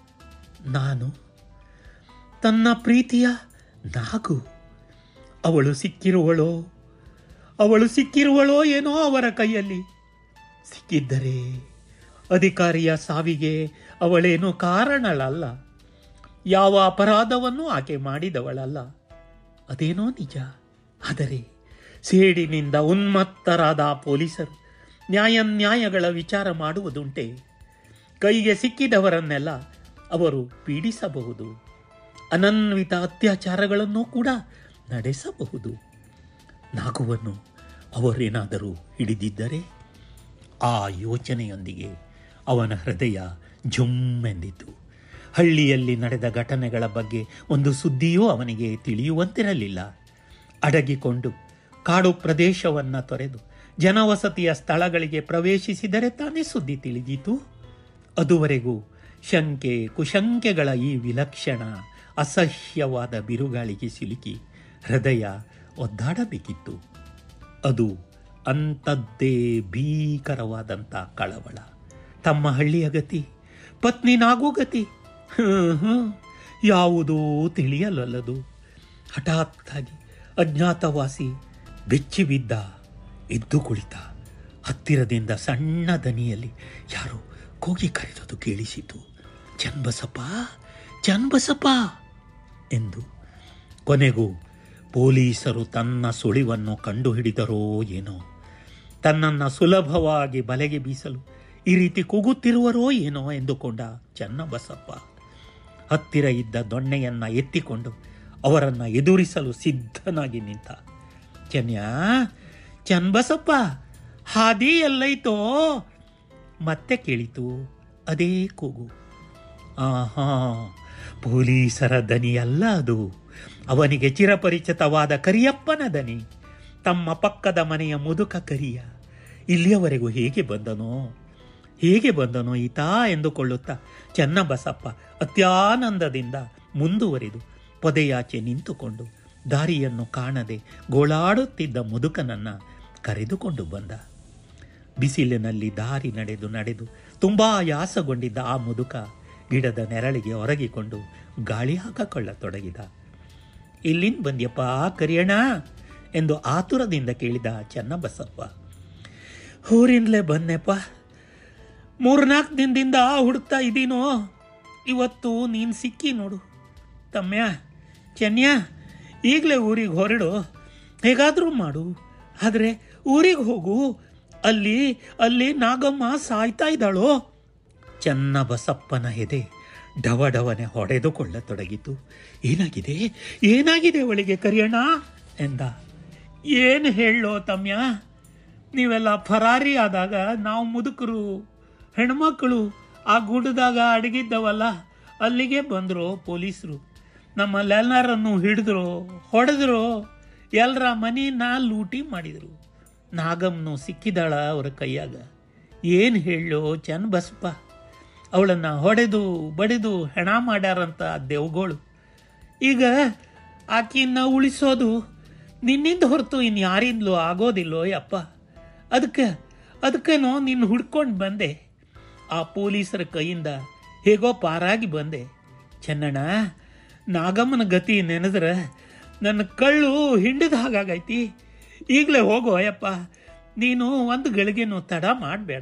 ನಾನು ತನ್ನ ಪ್ರೀತಿಯ ನಾಗು ಅವಳು ಸಿಕ್ಕಿರುವಳೋ ಅವಳು ಸಿಕ್ಕಿರುವಳೋ ಏನೋ ಅವರ ಕೈಯಲ್ಲಿ ಸಿಕ್ಕಿದ್ದರೆ ಅಧಿಕಾರಿಯ ಸಾವಿಗೆ ಅವಳೇನು ಕಾರಣಳಲ್ಲ ಯಾವ ಅಪರಾಧವನ್ನು ಆಕೆ ಮಾಡಿದವಳಲ್ಲ ಅದೇನೋ ನಿಜ ಆದರೆ ಸೇಡಿನಿಂದ ಉನ್ಮತ್ತರಾದ ಆ ಪೊಲೀಸರು ನ್ಯಾಯಾನ್ಯಾಯಗಳ ವಿಚಾರ ಮಾಡುವುದುಂಟೆ ಕೈಗೆ ಸಿಕ್ಕಿದವರನ್ನೆಲ್ಲ ಅವರು ಪೀಡಿಸಬಹುದು ಅನನ್ವಿತ ಅತ್ಯಾಚಾರಗಳನ್ನು ಕೂಡ ನಡೆಸಬಹುದು ನಾಗುವನ್ನು ಅವರೇನಾದರೂ ಹಿಡಿದಿದ್ದರೆ ಆ ಯೋಚನೆಯೊಂದಿಗೆ ಅವನ ಹೃದಯ ಜುಮ್ಮೆಂದಿತು ಹಳ್ಳಿಯಲ್ಲಿ ನಡೆದ ಘಟನೆಗಳ ಬಗ್ಗೆ ಒಂದು ಸುದ್ದಿಯೂ ಅವನಿಗೆ ತಿಳಿಯುವಂತಿರಲಿಲ್ಲ ಅಡಗಿಕೊಂಡು ಕಾಡು ಪ್ರದೇಶವನ್ನು ತೊರೆದು ಜನವಸತಿಯ ಸ್ಥಳಗಳಿಗೆ ಪ್ರವೇಶಿಸಿದರೆ ತಾನೇ ಸುದ್ದಿ ತಿಳಿದಿತು ಅದುವರೆಗೂ ಶಂಕೆ ಕುಶಂಕೆಗಳ ಈ ವಿಲಕ್ಷಣ ಅಸಹ್ಯವಾದ ಬಿರುಗಾಳಿಗೆ ಸಿಲುಕಿ ಹೃದಯ ಒದ್ದಾಡಬೇಕಿತ್ತು ಅದು ಅಂಥದ್ದೇ ಭೀಕರವಾದಂಥ ಕಳವಳ ತಮ್ಮ ಹಳ್ಳಿಯ ಗತಿ ಪತ್ನಿ ನಾಗೂ ಗತಿ ಹ್ಮ್, ಹ್ಮ್. ಯಾವುದೂ ತಿಳಿಯಲಲ್ಲದು ಹಠಾತ್ತಾಗಿ ಅಜ್ಞಾತವಾಸಿ ಬೆಚ್ಚಿ ಬಿದ್ದ ಎದ್ದು ಕುಳಿತ ಹತ್ತಿರದಿಂದ ಸಣ್ಣ ದನಿಯಲ್ಲಿ ಯಾರೋ ಕೂಗಿ ಕರೆದದು ಕೇಳಿಸಿತು ಚನ್ಬಸಪ್ಪ ಚನ್ಬಸಪ್ಪ ಎಂದು ಕೊನೆಗೂ ಪೊಲೀಸರು ತನ್ನ ಸುಳಿವನ್ನು ಕಂಡುಹಿಡಿದರೋ ಏನೋ ತನ್ನನ್ನು ಸುಲಭವಾಗಿ ಬಲೆಗೆ ಬೀಸಲು ಈ ರೀತಿ ಕೂಗುತ್ತಿರುವರೋ ಏನೋ ಎಂದುಕೊಂಡ ಚನ್ನಬಸಪ್ಪ ಹತ್ತಿರ ಇದ್ದ ದೊಣ್ಣೆಯನ್ನ ಎತ್ತಿಕೊಂಡು ಅವರನ್ನ ಎದುರಿಸಲು ಸಿದ್ಧನಾಗಿ ನಿಂತ ಚನ್ಯ ಚನ್ಬಸಪ್ಪ ಹಾದಿ ಎಲ್ಲೈತೋ ಮತ್ತೆ ಕೇಳಿತು ಅದೇ ಕೂಗು ಆಹಾ ಪೊಲೀಸರ ದನಿಯಲ್ಲ ಅದು ಅವನಿಗೆ ಚಿರಪರಿಚಿತವಾದ ಕರಿಯಪ್ಪನ ದನಿ ತಮ್ಮ ಪಕ್ಕದ ಮನೆಯ ಮುದುಕ ಕರಿಯ ಇಲ್ಲಿಯವರೆಗೂ ಹೇಗೆ ಬಂದನೋ ಹೇಗೆ ಬಂದನೋ ಈತ ಎಂದುಕೊಳ್ಳುತ್ತಾ ಚೆನ್ನಬಸಪ್ಪ ಅತ್ಯಾನಂದದಿಂದ ಮುಂದುವರಿದು ಪೊದೆಯಾಚೆ ನಿಂತುಕೊಂಡು ದಾರಿಯನ್ನು ಕಾಣದೆ ಗೋಳಾಡುತ್ತಿದ್ದ ಮುದುಕನನ್ನ ಕರೆದುಕೊಂಡು ಬಂದ ಬಿಸಿಲಿನಲ್ಲಿ ದಾರಿ ನಡೆದು ನಡೆದು ತುಂಬಾ ಯಾಸಗೊಂಡಿದ್ದ ಆ ಮುದುಕ ಗಿಡದ ನೆರಳಿಗೆ ಒರಗಿಕೊಂಡು ಗಾಳಿ ಹಾಕಿಕೊಳ್ಳತೊಡಗಿದ ಇಲ್ಲಿಂದ ಬಂದ್ಯಪ್ಪ ಕರಿಯಣ್ಣ ಎಂದು ಆತುರದಿಂದ ಕೇಳಿದ ಚೆನ್ನಬಸಪ್ಪ ಊರಿಂದಲೇ ಬಂದೆಪ್ಪ ಮೂರ್ನಾಲ್ಕು ದಿನದಿಂದ ಹುಡುಕ್ತಾ ಇದ್ದೀನೋ ಇವತ್ತು ನೀನು ಸಿಕ್ಕಿ ನೋಡು ತಮ್ಯ ಚೆನ್ಯ ಈಗಲೇ ಊರಿಗೆ ಹೊರಡು ಹೇಗಾದರೂ ಮಾಡು ಆದರೆ ಊರಿಗೆ ಹೋಗು ಅಲ್ಲಿ ಅಲ್ಲಿ ನಾಗಮ್ಮ ಸಾಯ್ತಾ ಇದ್ದಾಳೋ ಚೆನ್ನ ಬಸಪ್ಪನ ಎದೆ ಡವಡವನೆ ಹೊಡೆದುಕೊಳ್ಳತೊಡಗಿತು ಏನಾಗಿದೆ ಏನಾಗಿದೆ ಅವಳಿಗೆ ಕರಿಯಣ್ಣ ಎಂದ ಏನು ಹೇಳೋ ತಮ್ಯ ನೀವೆಲ್ಲ ಫರಾರಿ ಆದಾಗ ನಾವು ಮುದುಕರು ಹೆಣ್ಮಕ್ಕಳು ಆ ಗುಡ್ಡದಾಗ ಅಡಗಿದ್ದವಲ್ಲ ಅಲ್ಲಿಗೆ ಬಂದರು ಪೊಲೀಸರು ನಮ್ಮಲ್ಲೆಲ್ಲರನ್ನು ಹಿಡಿದ್ರು ಹೊಡೆದ್ರು ಎಲ್ಲರ ಮನಿನ ಲೂಟಿ ಮಾಡಿದರು ನಾಗಮ್ಮನು ಸಿಕ್ಕಿದಾಳ ಅವರ ಕೈಯಾಗ ಏನು ಹೇಳೋ ಚೆನ್ನ ಬಸಪ್ಪ ಅವಳನ್ನು ಹೊಡೆದು ಬಡಿದು ಹೆಣ ಮಾಡ್ಯಾರಂತ ದೆವ್ಗಳು ಈಗ ಆಕಿನ್ನ ಉಳಿಸೋದು ನಿನ್ನಿಂದ ಹೊರತು ಇನ್ನು ಯಾರಿಂದಲೂ ಆಗೋದಿಲ್ಲೋ ಯಪ್ಪ ಅದಕ್ಕೆ ಅದಕ್ಕೇನೋ ನಿನ್ನ ಹುಡ್ಕೊಂಡು ಬಂದೆ ಆ ಪೊಲೀಸರ ಕೈಯಿಂದ ಹೇಗೋ ಪಾರಾಗಿ ಬಂದೆ ಚೆನ್ನಣ್ಣ ನಾಗಮ್ಮನ ಗತಿ ನೆನೆದ್ರೆ ನನ್ನ ಕಳ್ಳು ಹಿಂಡಿದ ಹಾಗಾಗೈತಿ ಈಗಲೇ ಹೋಗೋ ಅಯ್ಯಪ್ಪ ನೀನು ಒಂದು ಗಳಿಗೆನೂ ತಡ ಮಾಡಬೇಡ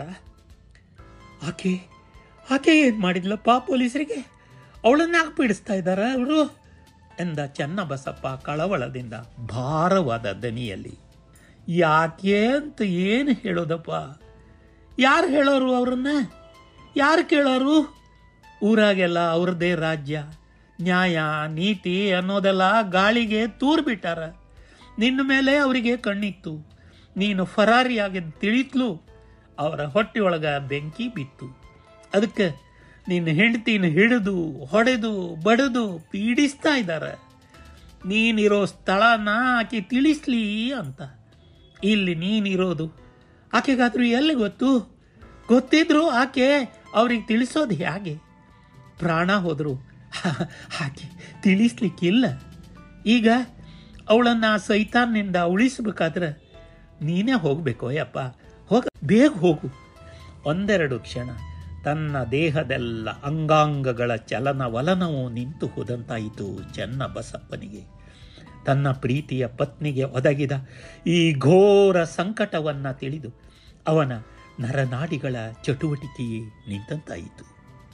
ಆಕೆ ಆಕೆ ಏನು ಮಾಡಿದ್ಲಪ್ಪ ಪೊಲೀಸರಿಗೆ ಅವಳನ್ನ ಯಾಕೆ ಪೀಡಿಸ್ತಾ ಇದ್ದಾರ ಅವರು ಎಂದ ಚೆನ್ನಬಸಪ್ಪ ಕಳವಳದಿಂದ ಭಾರವಾದ ದನಿಯಲ್ಲಿ ಯಾಕೆ ಅಂತ ಏನು ಹೇಳೋದಪ್ಪ ಯಾರು ಹೇಳೋರು ಅವ್ರನ್ನ ಯಾರು ಕೇಳೋರು ಊರಾಗೆಲ್ಲ ಅವ್ರದ್ದೇ ರಾಜ್ಯ ನ್ಯಾಯ ನೀತಿ ಅನ್ನೋದೆಲ್ಲ ಗಾಳಿಗೆ ತೂರ್ ಬಿಟ್ಟಾರ ನಿನ್ನ ಮೇಲೆ ಅವರಿಗೆ ಕಣ್ಣಿತ್ತು ನೀನು ಫರಾರಿಯಾಗಿ ತಿಳಿತ್ಲು ಅವರ ಹೊಟ್ಟೆಯೊಳಗ ಬೆಂಕಿ ಬಿತ್ತು ಅದಕ್ಕೆ ನಿನ್ನ ಹೆಂಡತಿನ ಹಿಡಿದು ಹೊಡೆದು ಬಡಿದು ಪೀಡಿಸ್ತಾ ಇದ್ದಾರೆ ನೀನಿರೋ ಸ್ಥಳನ ಆಕೆ ತಿಳಿಸ್ಲಿ ಅಂತ ಇಲ್ಲಿ ನೀನಿರೋದು ಆಕೆಗಾದ್ರೂ ಎಲ್ಲಿ ಗೊತ್ತು ಗೊತ್ತಿದ್ರು ಆಕೆ ಅವ್ರಿಗೆ ತಿಳಿಸೋದು ಹೇಗೆ ಪ್ರಾಣ ಹೋದ್ರು ಆಕೆ ತಿಳಿಸ್ಲಿಕ್ಕಿಲ್ಲ ಈಗ ಅವಳನ್ನು ಸೈತಾನ್ನಿಂದ ಉಳಿಸ್ಬೇಕಾದ್ರೆ ನೀನೇ ಹೋಗ್ಬೇಕು ಯಪ್ಪ ಹೋಗ ಬೇಗ ಹೋಗು ಒಂದೆರಡು ಕ್ಷಣ ತನ್ನ ದೇಹದೆಲ್ಲ ಅಂಗಾಂಗಗಳ ಚಲನವಲನವು ನಿಂತು ಹೋದಂತಾಯಿತು ಚೆನ್ನ ಬಸಪ್ಪನಿಗೆ ತನ್ನ ಪ್ರೀತಿಯ ಪತ್ನಿಗೆ ಒದಗಿದ ಈ ಘೋರ ಸಂಕಟವನ್ನ ತಿಳಿದು ಅವನ ನರನಾಡಿಗಳ ಚಟುವಟಿಕೆಯೇ ನಿಂತಂತಾಯಿತು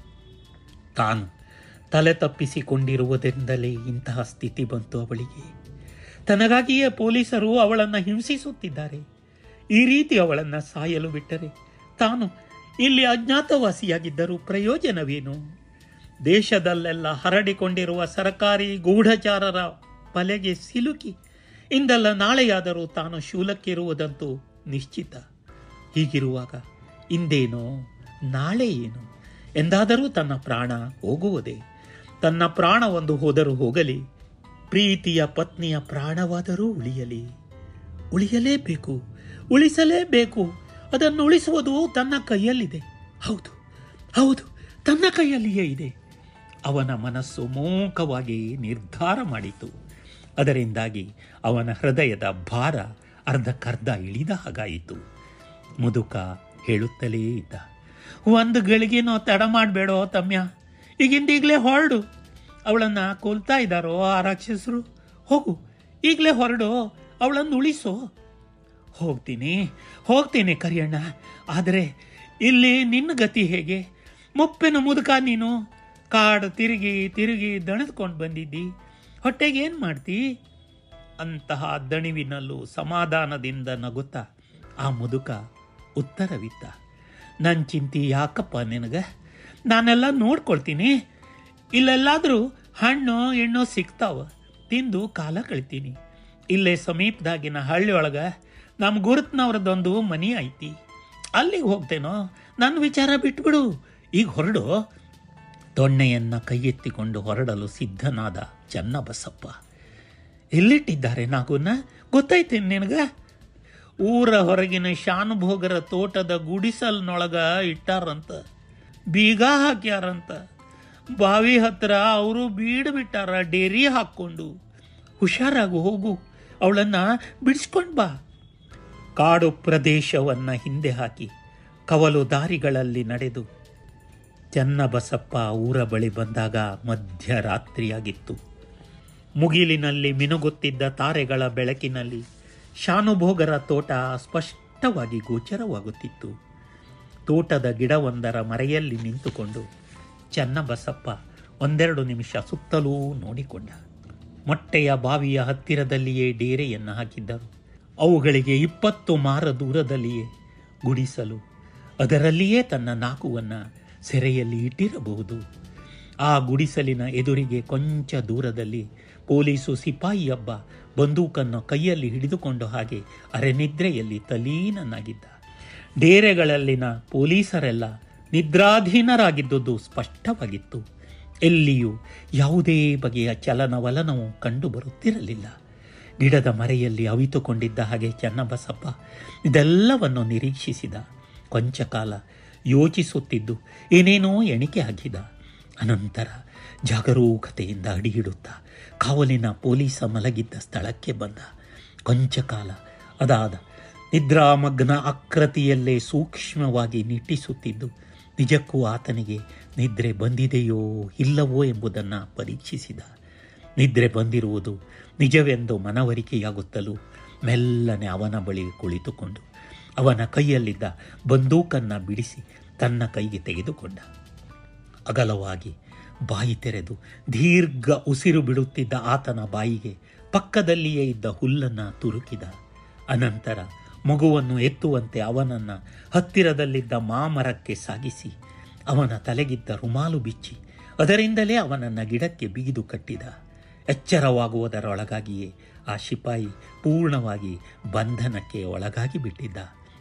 ತಾನು ತಲೆ ತಪ್ಪಿಸಿಕೊಂಡಿರುವುದರಿಂದಲೇ ಇಂತಹ ಸ್ಥಿತಿ ಬಂತು ಅವಳಿಗೆ ತನಗಾಗಿಯೇ ಪೊಲೀಸರು ಅವಳನ್ನು ಹಿಂಸಿಸುತ್ತಿದ್ದಾರೆ ಈ ರೀತಿ ಅವಳನ್ನು ಸಾಯಲು ಬಿಟ್ಟರೆ ತಾನು ಇಲ್ಲಿ ಅಜ್ಞಾತವಾಸಿಯಾಗಿದ್ದರೂ ಪ್ರಯೋಜನವೇನು ದೇಶದಲ್ಲೆಲ್ಲ ಹರಡಿಕೊಂಡಿರುವ ಸರ್ಕಾರಿ ಗೂಢಚಾರರ ಬಲೆಗೆ ಸಿಲುಕಿ ಇಂದಲ್ಲ ನಾಳೆಯಾದರೂ ತಾನು ಶೂಲಕ್ಕಿರುವುದಂತೂ ನಿಶ್ಚಿತ ಹೀಗಿರುವಾಗ ಇಂದೇನೋ ನಾಳೆ ಏನು ಎಂದಾದರೂ ತನ್ನ ಪ್ರಾಣ ಹೋಗುವುದೇ ತನ್ನ ಪ್ರಾಣ ಒಂದು ಹೋದರೂ ಹೋಗಲಿ ಪ್ರೀತಿಯ ಪತ್ನಿಯ ಪ್ರಾಣವಾದರೂ ಉಳಿಯಲಿ ಉಳಿಯಲೇಬೇಕು ಉಳಿಸಲೇಬೇಕು ಅದನ್ನು ಉಳಿಸುವುದು ತನ್ನ ಕೈಯಲ್ಲಿದೆ ಹೌದು ಹೌದು ತನ್ನ ಕೈಯಲ್ಲಿಯೇ ಇದೆ ಅವನ ಮನಸ್ಸು ಮೂಕವಾಗಿ ನಿರ್ಧಾರ ಮಾಡಿತು ಅದರಿಂದಾಗಿ ಅವನ ಹೃದಯದ ಭಾರ ಅರ್ಧಕ್ಕರ್ಧ ಇಳಿದ ಹಾಗಾಯಿತು ಮುದುಕ ಹೇಳುತ್ತಲೇ ಇದ್ದ ಒಂದು ಗಳಿಗೆನೋ ತಡ ಮಾಡಬೇಡೋ ತಮ್ಯ ಈಗಿಂದೀಗಲೇ ಹೊರಡು ಅವಳನ್ನು ಕೊಲ್ತಾ ಇದ್ದಾರೋ ಆ ರಾಕ್ಷಸರು ಹೋಗು ಈಗಲೇ ಹೊರಡು ಅವಳನ್ನು ಉಳಿಸೋ ಹೋಗ್ತೀನಿ ಹೋಗ್ತೀನಿ ಕರಿಯಣ್ಣ ಆದರೆ ಇಲ್ಲಿ ನಿನ್ನ ಗತಿ ಹೇಗೆ ಮುಪ್ಪಿನ ಮುದುಕ ನೀನು ಕಾಡು ತಿರುಗಿ ತಿರುಗಿ ದಣಿದ್ಕೊಂಡು ಬಂದಿದ್ದಿ ಹೊಟ್ಟೆಗೆ ಏನು ಮಾಡ್ತಿ ಅಂತಹ ದಣಿವಿನಲ್ಲೂ ಸಮಾಧಾನದಿಂದ ನಗುತ್ತಾ ಆ ಮುದುಕ ಉತ್ತರವಿತ್ತ ನನ್ನ ಚಿಂತೆ ಯಾಕಪ್ಪ ನಿನಗೆ ನಾನೆಲ್ಲ ನೋಡ್ಕೊಳ್ತೀನಿ ಇಲ್ಲೆಲ್ಲಾದರೂ ಹಣ್ಣು ಎಣ್ಣು ಸಿಗ್ತಾವ ತಿಂದು ಕಾಲ ಕಳಿತೀನಿ ಇಲ್ಲೇ ಸಮೀಪದಾಗಿನ ಹಳ್ಳಿಯೊಳಗೆ ನಮ್ಮ ಗುರುತ್ನವ್ರದ್ದೊಂದು ಮನಿ ಐತಿ ಅಲ್ಲಿಗೆ ಹೋಗ್ತೇನೋ ನನ್ನ ವಿಚಾರ ಬಿಟ್ಬಿಡು ಈಗ ಹೊರಡು ದೊಣ್ಣೆಯನ್ನು ಕೈಯೆತ್ತಿಕೊಂಡು ಹೊರಡಲು ಸಿದ್ಧನಾದ ಚನ್ನಬಸಪ್ಪ ಎಲ್ಲಿಟ್ಟಿದ್ದಾರೆ ನಾಗುನ ಗೊತ್ತಾಯ್ತೇನೆ ನಿನಗ ಊರ ಹೊರಗಿನ ಶಾನುಭೋಗರ ತೋಟದ ಗುಡಿಸಲ್ನೊಳಗ ಇಟ್ಟಾರಂತ ಬೀಗ ಹಾಕ್ಯಾರಂತ ಬಾವಿ ಹತ್ರ ಅವರು ಬೀಡು ಬಿಟ್ಟಾರ ಡೇರಿ ಹಾಕ್ಕೊಂಡು ಹುಷಾರಾಗು ಹೋಗು ಅವಳನ್ನ ಬಿಡಿಸ್ಕೊಂಡು ಬಾ ಕಾಡು ಪ್ರದೇಶವನ್ನ ಹಿಂದೆ ಹಾಕಿ ಕವಲು ದಾರಿಗಳಲ್ಲಿ ನಡೆದು ಚನ್ನಬಸಪ್ಪ ಊರ ಬಳಿ ಬಂದಾಗ ಮಧ್ಯರಾತ್ರಿಯಾಗಿತ್ತು ಮುಗಿಲಿನಲ್ಲಿ ಮಿನುಗುತ್ತಿದ್ದ ತಾರೆಗಳ ಬೆಳಕಿನಲ್ಲಿ ಶಾನುಭೋಗರ ತೋಟ ಸ್ಪಷ್ಟವಾಗಿ ಗೋಚರವಾಗುತ್ತಿತ್ತು ತೋಟದ ಗಿಡವೊಂದರ ಮರೆಯಲ್ಲಿ ನಿಂತುಕೊಂಡು ಚನ್ನಬಸಪ್ಪ ಒಂದೆರಡು ನಿಮಿಷ ಸುತ್ತಲೂ ನೋಡಿಕೊಂಡ ಮೊಟ್ಟೆಯ ಬಾವಿಯ ಹತ್ತಿರದಲ್ಲಿಯೇ ಡೇರೆಯನ್ನು ಹಾಕಿದ್ದರು ಅವುಗಳಿಗೆ ಇಪ್ಪತ್ತು ಮಾರ ದೂರದಲ್ಲಿಯೇ ಗುಡಿಸಲು ಅದರಲ್ಲಿಯೇ ತನ್ನ ನಾಕುವನ್ನು ಸೆರೆಯಲ್ಲಿ ಇಟ್ಟಿರಬಹುದು ಆ ಗುಡಿಸಲಿನ ಎದುರಿಗೆ ಕೊಂಚ ದೂರದಲ್ಲಿ ಪೊಲೀಸು ಸಿಪಾಯಿಯೊಬ್ಬ ಬಂದೂಕನ್ನು ಕೈಯಲ್ಲಿ ಹಿಡಿದುಕೊಂಡು ಹಾಗೆ ಅರೆನಿದ್ರೆಯಲ್ಲಿ ತಲೀನನಾಗಿದ್ದ ಡೇರೆಗಳಲ್ಲಿನ ಪೊಲೀಸರೆಲ್ಲ ನಿದ್ರಾಧೀನರಾಗಿದ್ದುದು ಸ್ಪಷ್ಟವಾಗಿತ್ತು ಎಲ್ಲಿಯೂ ಯಾವುದೇ ಬಗೆಯ ಚಲನವಲನವು ಕಂಡುಬರುತ್ತಿರಲಿಲ್ಲ ಗಿಡದ ಮರೆಯಲ್ಲಿ ಅವಿತುಕೊಂಡಿದ್ದ ಹಾಗೆ ಚನ್ನಬಸಪ್ಪ ಇದೆಲ್ಲವನ್ನು ನಿರೀಕ್ಷಿಸಿದ ಕೊಂಚ ಕಾಲ ಯೋಚಿಸುತ್ತಿದ್ದು ಏನೇನೋ ಎಣಿಕೆ ಹಾಕಿದ ಅನಂತರ ಜಾಗರೂಕತೆಯಿಂದ ಅಡಿಯಿಡುತ್ತಾ ಕಾವಲಿನ ಪೊಲೀಸ ಮಲಗಿದ್ದ ಸ್ಥಳಕ್ಕೆ ಬಂದ ಕೊಂಚ ಕಾಲ ಅದಾದ ನಿದ್ರಾಮಗ್ನ ಆಕೃತಿಯಲ್ಲೇ ಸೂಕ್ಷ್ಮವಾಗಿ ನಿಟ್ಟಿಸುತ್ತಿದ್ದು ನಿಜಕ್ಕೂ ಆತನಿಗೆ ನಿದ್ರೆ ಬಂದಿದೆಯೋ ಇಲ್ಲವೋ ಎಂಬುದನ್ನು ಪರೀಕ್ಷಿಸಿದ ನಿದ್ರೆ ಬಂದಿರುವುದು ನಿಜವೆಂದು ಮನವರಿಕೆಯಾಗುತ್ತಲೂ ಮೆಲ್ಲನೆ ಅವನ ಬಳಿ ಕುಳಿತುಕೊಂಡು ಅವನ ಕೈಯಲ್ಲಿದ್ದ ಬಂದೂಕನ್ನು ಬಿಡಿಸಿ ತನ್ನ ಕೈಗೆ ತೆಗೆದುಕೊಂಡ ಅಗಲವಾಗಿ ಬಾಯಿ ತೆರೆದು ದೀರ್ಘ ಉಸಿರು ಬಿಡುತ್ತಿದ್ದ ಆತನ ಬಾಯಿಗೆ ಪಕ್ಕದಲ್ಲಿಯೇ ಇದ್ದ ಹುಲ್ಲನ್ನು ತುರುಕಿದ ಅನಂತರ ಮಗುವನ್ನು ಎತ್ತುವಂತೆ ಅವನನ್ನು ಹತ್ತಿರದಲ್ಲಿದ್ದ ಮಾಮರಕ್ಕೆ ಸಾಗಿಸಿ ಅವನ ತಲೆಗಿದ್ದ ರುಮಾಲು ಬಿಚ್ಚಿ ಅದರಿಂದಲೇ ಅವನನ್ನು ಗಿಡಕ್ಕೆ ಬಿಗಿದು ಕಟ್ಟಿದ ಎಚ್ಚರವಾಗುವುದರೊಳಗಾಗಿಯೇ ಆ ಶಿಪಾಯಿ ಪೂರ್ಣವಾಗಿ ಬಂಧನಕ್ಕೆ ಒಳಗಾಗಿ ಬಿಟ್ಟಿದ್ದ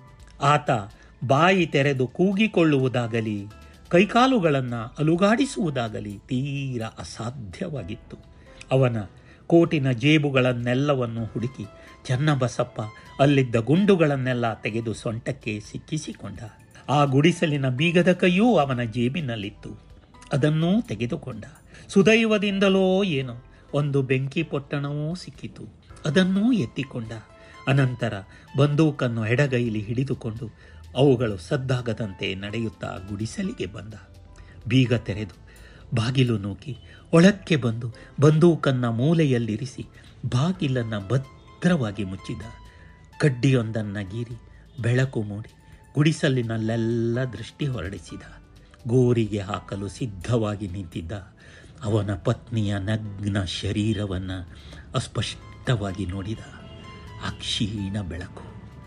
ಆತ ಬಾಯಿ ತೆರೆದು ಕೂಗಿಕೊಳ್ಳುವುದಾಗಲಿ ಕೈಕಾಲುಗಳನ್ನು ಅಲುಗಾಡಿಸುವುದಾಗಲಿ ತೀರ ಅಸಾಧ್ಯವಾಗಿತ್ತು ಅವನ ಕೋಟಿನ ಜೇಬುಗಳನ್ನೆಲ್ಲವನ್ನು ಹುಡುಕಿ ಚನ್ನಬಸಪ್ಪ ಅಲ್ಲಿದ್ದ ಗುಂಡುಗಳನ್ನೆಲ್ಲ ತೆಗೆದು ಸೊಂಟಕ್ಕೆ ಸಿಕ್ಕಿಸಿಕೊಂಡ ಆ ಗುಡಿಸಲಿನ ಬೀಗದ ಕೈಯೂ ಅವನ ಜೇಬಿನಲ್ಲಿತ್ತು ಅದನ್ನೂ ತೆಗೆದುಕೊಂಡ ಸುದೈವದಿಂದಲೋ ಏನೋ ಒಂದು ಬೆಂಕಿ ಪೊಟ್ಟಣವೂ ಸಿಕ್ಕಿತು ಅದನ್ನೂ ಎತ್ತಿಕೊಂಡ ಅನಂತರ ಬಂದೂಕನ್ನು ಎಡಗೈಲಿ ಹಿಡಿದುಕೊಂಡು ಅವುಗಳು ಸದ್ದಾಗದಂತೆ ನಡೆಯುತ್ತಾ ಗುಡಿಸಲಿಗೆ ಬಂದ ಬೀಗ ತೆರೆದು ಬಾಗಿಲು ನೂಕಿ ಒಳಕ್ಕೆ ಬಂದು ಬಂದೂಕನ್ನ ಮೂಲೆಯಲ್ಲಿರಿಸಿ ಬಾಗಿಲನ್ನು ಭದ್ರವಾಗಿ ಮುಚ್ಚಿದ ಕಡ್ಡಿಯೊಂದನ್ನು ಗೀರಿ ಬೆಳಕು ಮೂಡಿ ಗುಡಿಸಲಿನಲ್ಲೆಲ್ಲ ದೃಷ್ಟಿ ಹೊರಡಿಸಿದ ಗೋರಿಗೆ ಹಾಕಲು ಸಿದ್ಧವಾಗಿ ನಿಂತಿದ್ದ ಅವನ ಪತ್ನಿಯ ನಗ್ನ ಶರೀರವನ್ನು ಅಸ್ಪಷ್ಟವಾಗಿ ನೋಡಿದ ಆ ಕ್ಷೀಣ ಬೆಳಕು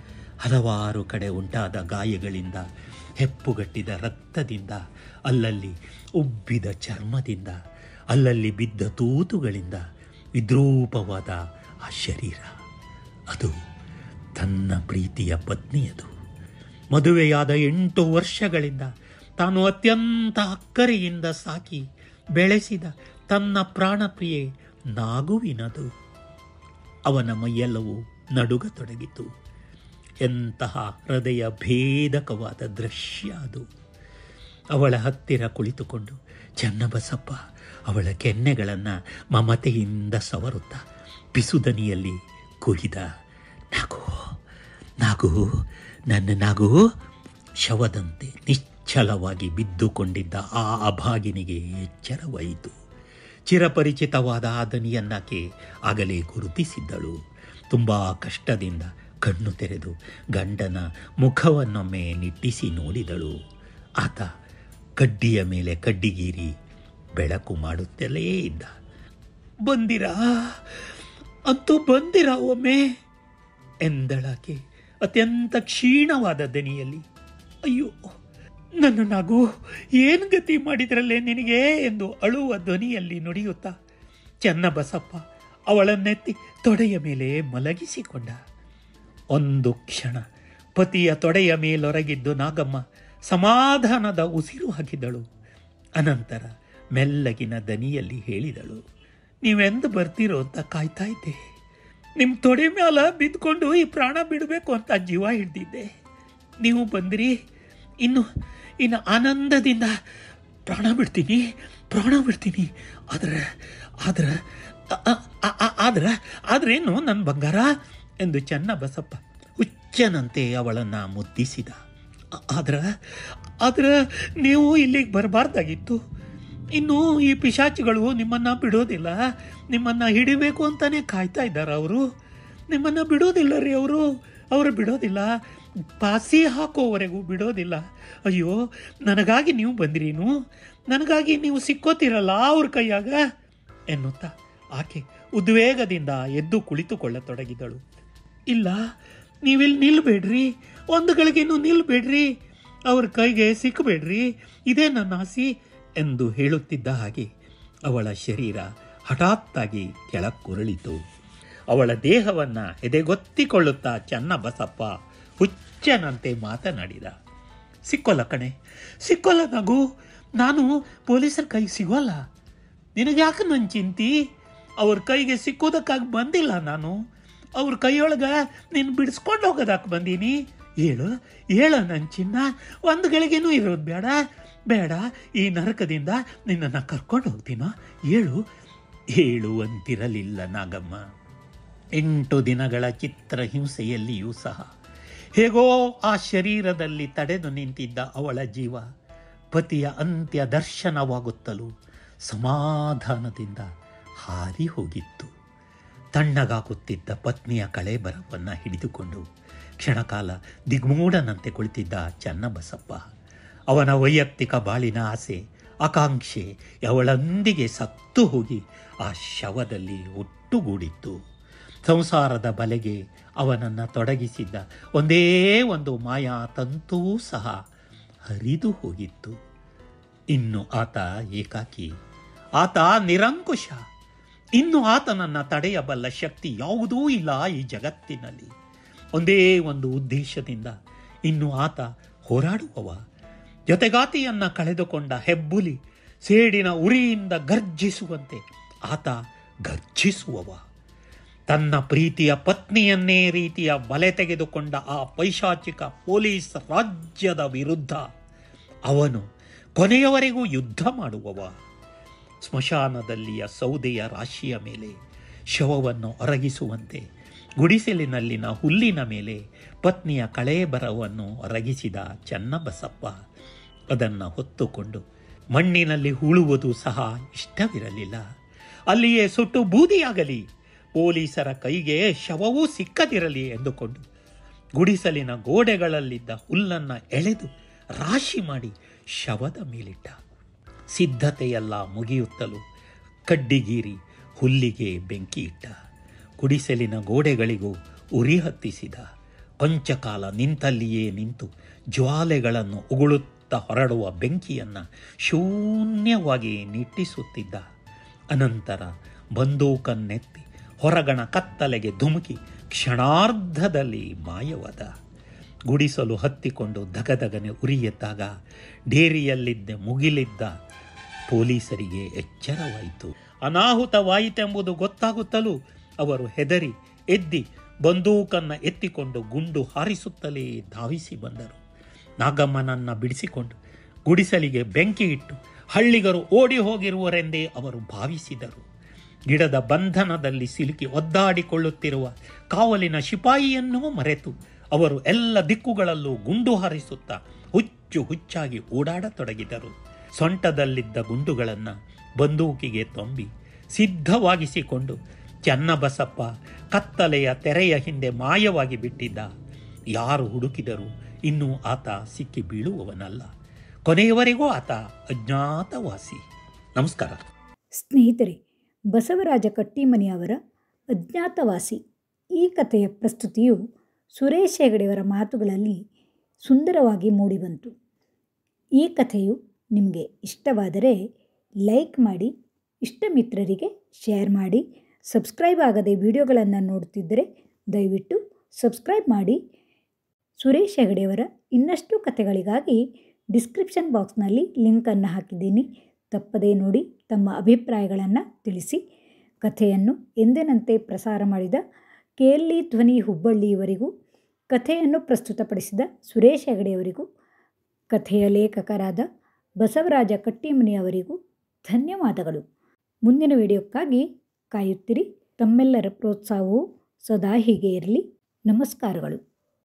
ಹಲವಾರು ಕಡೆ ಉಂಟಾದ ಗಾಯಗಳಿಂದ ಹೆಪ್ಪುಗಟ್ಟಿದ ರಕ್ತದಿಂದ ಅಲ್ಲಲ್ಲಿ ಉಬ್ಬಿದ ಚರ್ಮದಿಂದ ಅಲ್ಲಲ್ಲಿ ಬಿದ್ದ ತೂತುಗಳಿಂದ ವಿದ್ರೂಪವಾದ ಆ ಶರೀರ ಅದು ತನ್ನ ಪ್ರೀತಿಯ ಪತ್ನಿಯದು ಮದುವೆಯಾದ ಎಂಟು ವರ್ಷಗಳಿಂದ ತಾನು ಅತ್ಯಂತ ಅಕ್ಕರೆಯಿಂದ ಸಾಕಿ ಬೆಳೆಸಿದ ತನ್ನ ಪ್ರಾಣಪ್ರಿಯೆ ನಾಗುವಿನದು ಅವನ ಮೈಯೆಲ್ಲವೂ ನಡುಗತೊಡಗಿತು ಎಂತಹ ಹೃದಯ ಭೇದಕವಾದ ದೃಶ್ಯ ಅದು ಅವಳ ಹತ್ತಿರ ಕುಳಿತುಕೊಂಡು ಚನ್ನಬಸಪ್ಪ ಅವಳ ಕೆನ್ನೆಗಳನ್ನು ಮಮತೆಯಿಂದ ಸವರುತ್ತಾ ಪಿಸುದನಿಯಲ್ಲಿ ಕುಹಿದ ನಾಗು ನಾಗು ನನ್ನ ನಾಗು ಶವದಂತೆ ನಿಶ್ಚಲವಾಗಿ ಬಿದ್ದುಕೊಂಡಿದ್ದ ಆ ಅಭಾಗಿನಿಗೆ ಎಚ್ಚರವಾಯಿತು ಚಿರಪರಿಚಿತವಾದ ಆ ದನಿಯನ್ನಾಕೆ ಆಗಲೇ ಗುರುತಿಸಿದ್ದಳು ತುಂಬ ಕಷ್ಟದಿಂದ ಕಣ್ಣು ತೆರೆದು ಗಂಡನ ಮುಖವನ್ನೊಮ್ಮೆ ನಿಟ್ಟಿಸಿ ನೋಡಿದಳು ಆತ ಕಡ್ಡಿಯ ಮೇಲೆ ಕಡ್ಡಿಗೀರಿ ಬೆಳಕು ಮಾಡುತ್ತಲೇ ಇದ್ದ ಬಂದಿರಾ ಅಂತೂ ಬಂದಿರಾ ಒಮ್ಮೆ ಎಂದಳಾಕೆ ಅತ್ಯಂತ ಕ್ಷೀಣವಾದ ದನಿಯಲ್ಲಿ ಅಯ್ಯೋ ನನ್ನ ನಾಗು ಏನು ಗತಿ ಮಾಡಿದ್ರಲ್ಲೇ ನಿನಗೆ ಎಂದು ಅಳುವ ಧ್ವನಿಯಲ್ಲಿ ನುಡಿಯುತ್ತಾ ಚನ್ನಬಸಪ್ಪ ಅವಳನ್ನೆತ್ತಿ ತೊಡೆಯ ಮೇಲೆ ಮಲಗಿಸಿಕೊಂಡ ಒಂದು ಕ್ಷಣ ಪತಿಯ ತೊಡೆಯ ಮೇಲೊರಗಿದ್ದು ನಾಗಮ್ಮ ಸಮಾಧಾನದ ಉಸಿರು ಹಾಕಿದಳು ಅನಂತರ ಮೆಲ್ಲಗಿನ ದನಿಯಲ್ಲಿ ಹೇಳಿದಳು ನೀವೆಂದು ಬರ್ತೀರೋ ಅಂತ ಕಾಯ್ತಾ ಇದ್ದೆ ನಿಮ್ಮ ತೊಡೆ ಮ್ಯಾಲ ಬಿದ್ಕೊಂಡು ಈ ಪ್ರಾಣ ಬಿಡಬೇಕು ಅಂತ ಜೀವ ಹಿಡ್ದಿದ್ದೆ ನೀವು ಬಂದ್ರಿ ಇನ್ನು ಇನ್ನು ಆನಂದದಿಂದ ಪ್ರಾಣ ಬಿಡ್ತೀನಿ ಪ್ರಾಣ ಬಿಡ್ತೀನಿ ಆದ್ರೆ ಆದ್ರೆ ಅ- ಅ- ಅ- ಅ- ಆದ್ರೆ ಆದ್ರೇನು ನನ್ನ ಬಂಗಾರ ಎಂದು ಚೆನ್ನ ಬಸಪ್ಪ ಹುಚ್ಚನಂತೆ ಅವಳನ್ನು ಮುದ್ದಿಸಿದ ಆ- ಆದ್ರ ಆದ್ರೆ ನೀವು ಇಲ್ಲಿಗೆ ಬರಬಾರ್ದಾಗಿತ್ತು ಇನ್ನು ಈ ಪಿಶಾಚಿಗಳು ನಿಮ್ಮನ್ನ ಬಿಡೋದಿಲ್ಲ ನಿಮ್ಮನ್ನ ಹಿಡಿಬೇಕು ಅಂತಾನೆ ಕಾಯ್ತಾ ಇದ್ದಾರೆ ಅವರು ನಿಮ್ಮನ್ನ ಬಿಡೋದಿಲ್ಲ ರೀ ಅವರು ಅವರು ಬಿಡೋದಿಲ್ಲ ಪಾಸಿ ಹಾಕೋವರೆಗೂ ಬಿಡೋದಿಲ್ಲ ಅಯ್ಯೋ ನನಗಾಗಿ ನೀವು ಬಂದ್ರೀನು ನನಗಾಗಿ ನೀವು ಸಿಕ್ಕೋತಿರಲ್ಲ ಅವ್ರ ಕೈಯಾಗ ಎನ್ನುತ್ತಾ ಆಕೆ ಉದ್ವೇಗದಿಂದ ಎದ್ದು ಕುಳಿತುಕೊಳ್ಳತೊಡಗಿದಳು ಇಲ್ಲ ನೀವಿಲ್ಲಿ ನಿಲ್ಬೇಡ್ರಿ ಒಂದು ಗಳಿಗೆನೂ ನಿಲ್ಬೇಡ್ರಿ ಅವ್ರ ಕೈಗೆ ಸಿಕ್ಕಬೇಡ್ರಿ ಇದೇ ನನ್ನ ಆಸಿ ಎಂದು ಹೇಳುತ್ತಿದ್ದ ಹಾಗೆ ಅವಳ ಶರೀರ ಹಠಾತ್ತಾಗಿ ಕೆಳಕ್ಕುರುಳಿತು ಅವಳ ದೇಹವನ್ನ ಎದೆಗೊತ್ತಿಕೊಳ್ಳುತ್ತಾ ಚೆನ್ನ ಬಸಪ್ಪ ಹುಚ್ಚನಂತೆ ಮಾತನಾಡಿದ ಸಿಕ್ಕೋಲ್ಲ ಕಣೆ ಸಿಕ್ಕೋಲ್ಲ ನಗು ನಾನು ಪೊಲೀಸರ ಕೈ ಸಿಗೋಲ್ಲ ನಿನಗ್ಯಾಕೆ ನನ್ನ ಚಿಂತಿ ಅವ್ರ ಕೈಗೆ ಸಿಕ್ಕೋದಕ್ಕಾಗಿ ಬಂದಿಲ್ಲ ನಾನು ಅವ್ರ ಕೈಯೊಳಗ ನೀನು ಬಿಡಿಸ್ಕೊಂಡು ಹೋಗೋದಕ್ಕೆ ಬಂದೀನಿ ಹೇಳು ಹೇಳು ನನ್ನ ಚಿನ್ನ ಒಂದು ಗಳಿಗೆನೂ ಇರೋದು ಬೇಡ ಬೇಡ ಈ ನರಕದಿಂದ ನಿನ್ನನ್ನು ಕರ್ಕೊಂಡು ಹೋಗ್ತೀನೋ ಹೇಳು ಹೇಳುವಂತಿರಲಿಲ್ಲ ನಾಗಮ್ಮ ಎಂಟು ದಿನಗಳ ಚಿತ್ರಹಿಂಸೆಯಲ್ಲಿಯೂ ಸಹ ಹೇಗೋ ಆ ಶರೀರದಲ್ಲಿ ತಡೆದು ನಿಂತಿದ್ದ ಅವಳ ಜೀವ ಪತಿಯ ಅಂತ್ಯ ದರ್ಶನವಾಗುತ್ತಲೂ ಸಮಾಧಾನದಿಂದ ಹಾರಿ ಹೋಗಿತ್ತು ತಣ್ಣಗಾಗುತ್ತಿದ್ದ ಪತ್ನಿಯ ಕಳೆಬರವನ್ನು ಹಿಡಿದುಕೊಂಡು ಕ್ಷಣಕಾಲ ದಿಗ್ಮೂಢನಂತೆ ಕುಳಿತಿದ್ದ ಚನ್ನಬಸಪ್ಪ ಅವನ ವೈಯಕ್ತಿಕ ಬಾಳಿನ ಆಸೆ ಆಕಾಂಕ್ಷೆ ಅವಳೊಂದಿಗೆ ಸತ್ತು ಹೋಗಿ ಆ ಶವದಲ್ಲಿ ಒಟ್ಟುಗೂಡಿತ್ತು ಸಂಸಾರದ ಬಲೆಗೆ ಅವನನ್ನು ತೊಡಗಿಸಿದ್ದ ಒಂದೇ ಒಂದು ಮಾಯಾ ತಂತೂ ಸಹ ಹರಿದು ಹೋಗಿತ್ತು ಇನ್ನು ಆತ ಏಕಾಕಿ ಆತ ನಿರಂಕುಶ ಇನ್ನು ಆತನನ್ನು ತಡೆಯಬಲ್ಲ ಶಕ್ತಿ ಯಾವುದೂ ಇಲ್ಲ ಈ ಜಗತ್ತಿನಲ್ಲಿ ಒಂದೇ ಒಂದು ಉದ್ದೇಶದಿಂದ ಇನ್ನು ಆತ ಹೋರಾಡುವವ ಜೊತೆಗಾತಿಯನ್ನ ಕಳೆದುಕೊಂಡ ಹೆಬ್ಬುಲಿ ಸೇಡಿನ ಉರಿಯಿಂದ ಗರ್ಜಿಸುವಂತೆ ಆತ ಗರ್ಜಿಸುವವ ತನ್ನ ಪ್ರೀತಿಯ ಪತ್ನಿಯನ್ನೇ ರೀತಿಯ ಬಲೆ ತೆಗೆದುಕೊಂಡ ಆ ಪೈಶಾಚಿಕ ಪೊಲೀಸ್ ರಾಜ್ಯದ ವಿರುದ್ಧ ಅವನು ಕೊನೆಯವರೆಗೂ ಯುದ್ಧ ಮಾಡುವವ ಸ್ಮಶಾನದಲ್ಲಿಯ ಸೌದೆಯ ರಾಶಿಯ ಮೇಲೆ ಶವವನ್ನು ಒರಗಿಸುವಂತೆ ಗುಡಿಸಲಿನಲ್ಲಿನ ಹುಲ್ಲಿನ ಮೇಲೆ ಪತ್ನಿಯ ಕಳೇಬರವನ್ನು ಒರಗಿಸಿದ ಚನ್ನಬಸಪ್ಪ ಅದನ್ನು ಹೊತ್ತುಕೊಂಡು ಮಣ್ಣಿನಲ್ಲಿ ಹೂಳುವುದು ಸಹ ಇಷ್ಟವಿರಲಿಲ್ಲ ಅಲ್ಲಿಯೇ ಸುಟ್ಟು ಬೂದಿಯಾಗಲಿ ಪೊಲೀಸರ ಕೈಗೆ ಶವವೂ ಸಿಕ್ಕದಿರಲಿ ಎಂದುಕೊಂಡು ಗುಡಿಸಲಿನ ಗೋಡೆಗಳಲ್ಲಿದ್ದ ಹುಲ್ಲನ್ನು ಎಳೆದು ರಾಶಿ ಮಾಡಿ ಶವದ ಮೇಲಿಟ್ಟ ಸಿದ್ಧತೆಯೆಲ್ಲ ಮುಗಿಯುತ್ತಲೂ ಕಡ್ಡಿಗೀರಿ ಹುಲ್ಲಿಗೆ ಬೆಂಕಿ ಇಟ್ಟ ಗುಡಿಸಲಿನ ಗೋಡೆಗಳಿಗೂ ಉರಿ ಹತ್ತಿಸಿದ ಕೊಂಚಕಾಲ ನಿಂತಲ್ಲಿಯೇ ನಿಂತು ಜ್ವಾಲೆಗಳನ್ನು ಉಗುಳುತ್ತಾ ಹೊರಡುವ ಬೆಂಕಿಯನ್ನು ಶೂನ್ಯವಾಗಿ ನಿಟ್ಟಿಸುತ್ತಿದ್ದ ಅನಂತರ ಬಂದೂಕನ್ನೆತ್ತಿ ಹೊರಗಣ ಕತ್ತಲೆಗೆ ಧುಮುಕಿ ಕ್ಷಣಾರ್ಧದಲ್ಲಿ ಮಾಯವಾದ ಗುಡಿಸಲು ಹತ್ತಿಕೊಂಡು ದಗದಗನೆ ಉರಿಯೆದ್ದಾಗ ಡೇರಿಯಲ್ಲಿದ್ದ ಮುಗಿಲಿದ್ದ ಪೊಲೀಸರಿಗೆ ಎಚ್ಚರವಾಯಿತು ಅನಾಹುತವಾಯಿತೆಂಬುದು ಗೊತ್ತಾಗುತ್ತಲೂ ಅವರು ಹೆದರಿ ಎದ್ದಿ ಬಂದೂಕನ್ನ ಎತ್ತಿಕೊಂಡು ಗುಂಡು ಹಾರಿಸುತ್ತಲೇ ಧಾವಿಸಿ ಬಂದರು ನಾಗಮ್ಮನನ್ನ ಬಿಡಿಸಿಕೊಂಡು ಗುಡಿಸಲಿಗೆ ಬೆಂಕಿ ಇಟ್ಟು ಹಳ್ಳಿಗರು ಓಡಿ ಹೋಗಿರುವರೆಂದೇ ಅವರು ಭಾವಿಸಿದರು ಗಿಡದ ಬಂಧನದಲ್ಲಿ ಸಿಲುಕಿ ಒದ್ದಾಡಿಕೊಳ್ಳುತ್ತಿರುವ ಕಾವಲಿನ ಶಿಪಾಯಿಯನ್ನೂ ಮರೆತು ಅವರು ಎಲ್ಲ ದಿಕ್ಕುಗಳಲ್ಲೂ ಗುಂಡು ಹಾರಿಸುತ್ತಾ ಹುಚ್ಚು ಹುಚ್ಚಾಗಿ ಓಡಾಡತೊಡಗಿದರು ಸೊಂಟದಲ್ಲಿದ್ದ ಗುಂಡುಗಳನ್ನು ಬಂದೂಕಿಗೆ ತೊಂಬಿ ಸಿದ್ಧವಾಗಿಸಿಕೊಂಡು ಚನ್ನಬಸಪ್ಪ ಕತ್ತಲೆಯ ತೆರೆಯ ಹಿಂದೆ ಮಾಯವಾಗಿ ಬಿಟ್ಟಿದ್ದ ಯಾರು ಹುಡುಕಿದರೂ ಇನ್ನೂ ಆತ ಸಿಕ್ಕಿ ಬೀಳುವವನಲ್ಲ ಕೊನೆಯವರೆಗೂ ಆತ ಅಜ್ಞಾತವಾಸಿ ನಮಸ್ಕಾರ ಸ್ನೇಹಿತರೆ ಬಸವರಾಜ ಕಟ್ಟಿಮನಿಯವರ ಅಜ್ಞಾತವಾಸಿ ಈ ಕಥೆಯ ಪ್ರಸ್ತುತಿಯು ಸುರೇಶ್ ಹೆಗಡೆಯವರ ಮಾತುಗಳಲ್ಲಿ ಸುಂದರವಾಗಿ ಮೂಡಿಬಂತು ಈ ಕಥೆಯು ನಿಮಗೆ ಇಷ್ಟವಾದರೆ ಲೈಕ್ ಮಾಡಿ ಇಷ್ಟ ಮಿತ್ರರಿಗೆ ಶೇರ್ ಮಾಡಿ ಸಬ್ಸ್ಕ್ರೈಬ್ ಆಗದೆ ವಿಡಿಯೋಗಳನ್ನು ನೋಡುತ್ತಿದ್ದರೆ ದಯವಿಟ್ಟು ಸಬ್ಸ್ಕ್ರೈಬ್ ಮಾಡಿ ಸುರೇಶ್ ಹೆಗಡೆಯವರ ಇನ್ನಷ್ಟು ಕಥೆಗಳಿಗಾಗಿ ಡಿಸ್ಕ್ರಿಪ್ಷನ್ ಬಾಕ್ಸ್ನಲ್ಲಿ ಲಿಂಕನ್ನು ಹಾಕಿದ್ದೀನಿ ತಪ್ಪದೇ ನೋಡಿ ತಮ್ಮ ಅಭಿಪ್ರಾಯಗಳನ್ನು ತಿಳಿಸಿ ಕಥೆಯನ್ನು ಎಂದಿನಂತೆ ಪ್ರಸಾರ ಮಾಡಿದ ಕೇಳಿ ಧ್ವನಿ ಹುಬ್ಬಳ್ಳಿಯವರಿಗೂ ಕಥೆಯನ್ನು ಪ್ರಸ್ತುತಪಡಿಸಿದ ಸುರೇಶ್ ಹೆಗಡೆಯವರಿಗೂ ಕಥೆಯ ಲೇಖಕರಾದ ಬಸವರಾಜ ಕಟ್ಟಿಮನಿಯವರಿಗೂ ಧನ್ಯವಾದಗಳು ಮುಂದಿನ ವಿಡಿಯೋಕ್ಕಾಗಿ ಕಾಯುತ್ತಿರಿ ತಮ್ಮೆಲ್ಲರ ಪ್ರೋತ್ಸಾಹವು ಸದಾ ಹೀಗೆ ಇರಲಿ ನಮಸ್ಕಾರಗಳು